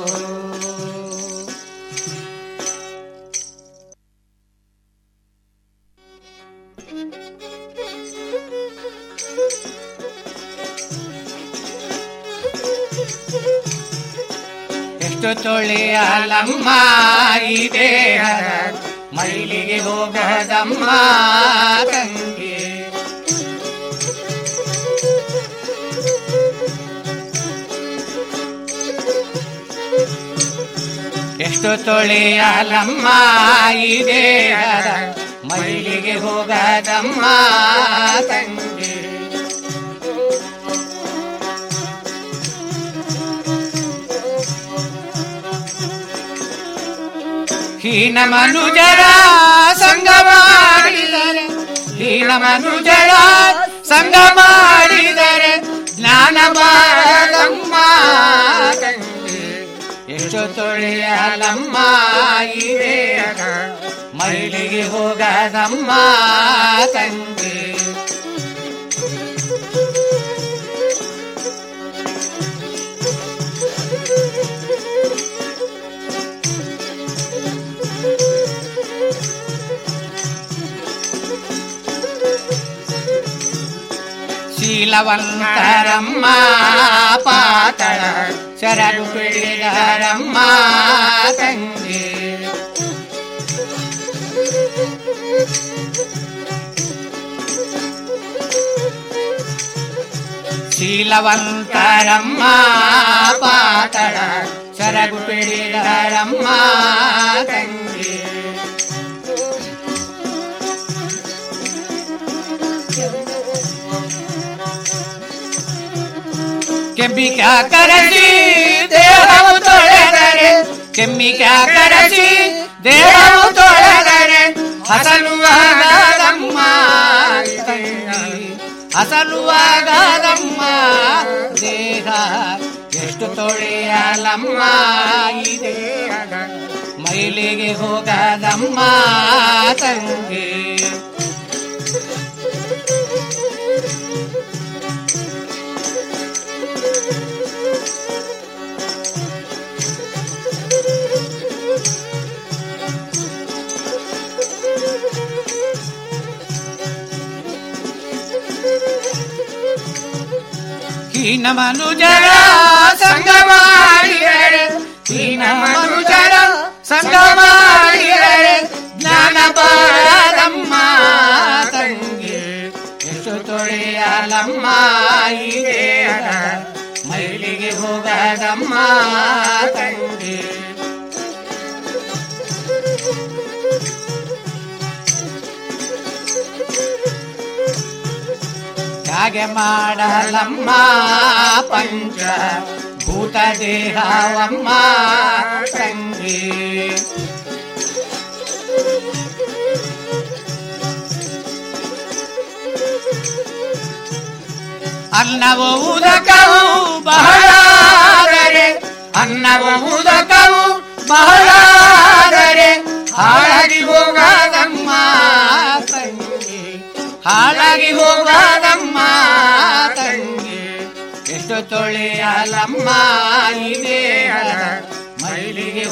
ಎಷ್ಟು ತೊಳೆಯಲಮ್ಮ ಈ ದೇಹದ ಮೈಲಿಗೆ ಹೋಗದಮ್ಮ ತಂಗಿ ಎಷ್ಟು ತೊಳೆಯಲಮ್ಮ ಈ ದೇಹದ ಮೈಲಿಗೆ ಹೋಗದಮ್ಮ ತಂಗಿ ಹೀನ ಮನುಜರ ಸಂಗ ಮಾಡಿದರೆ ಹೀನ ಮನುಜರ ಸಂಗ ಮಾಡಿದರೆ ಜ್ಞಾನ ಬಾರದಮ್ಮ ತಂಗಿ ಎಷ್ಟು ತೊಳೆಯಲಮ್ಮ ಈ ದೇಹ ಮೈಲಿಗೆ ಹೋಗದಮ್ಮ ತಂಗಿ ಶೀಲವಂತರಮ್ಮ ಪಾತಳ ಶರಣು ಬಿಡಿದರಮ್ಮ ತಂಗಿ ಶೀಲವಂತರಮ್ಮ ಪಾತಳ ಶರಗು ಬಿಡಿದರಮ್ಮ ತಂಗಿ ಕೆಮ್ಮಿಕ ಕರಸಿ ದೇಹವು ತೊಳೆದರೆ ಕೆಮ್ಮಿಕ ಕರಸಿ ದೇಹವು ತೊಳೆದರೆ ಹಸಲುವಾಗದಮ್ಮ ತಂಗಿ ಹಸಲುವಾಗದಮ್ಮ ದೇಹ ಎಷ್ಟು ತೊಳೆಯಲಮ್ಮ ಈ ದೇಹ ಮೈಲಿಗೆ ಹೋಗದಮ್ಮ ತಂಗಿ ಹೀನ ಮನುಜರ ಸಂಗ ಮಾಡಿದರೆ ಹೀನ ಮನುಜರ ಸಂಗ ಮಾಡಿದರೆ ಜ್ಞಾನ ಬಾರದಮ್ಮ ತಂಗಿ ಎಷ್ಟು ತೊಳೆಯಲಮ್ಮ ಈ ದೇಹ ಮೈಲಿಗೆ ಹೋಗದಮ್ಮ ತಂಗಿ ಹಾಗೆ ಮಾಡಲಮ್ಮ ಪಂಚ ಭೂತ ದೇಹವಮ್ಮ ತಂಗಿ ಅನ್ನವು ಉದಕವು ಬಹಳಾದರೆ ಅನ್ನವು ಉದಕವು ಬಹಳಾದರೆ ಹಾಳಾಗಿ ಹೋಗದಮ್ಮ ತಂಗಿ ಹಾಳಾಗಿ ಹೋಗದಮ್ಮ ತಂಗಿ ಎಷ್ಟು ತೊಳೆಯಲಮ್ಮ ಈ ದೇಹದ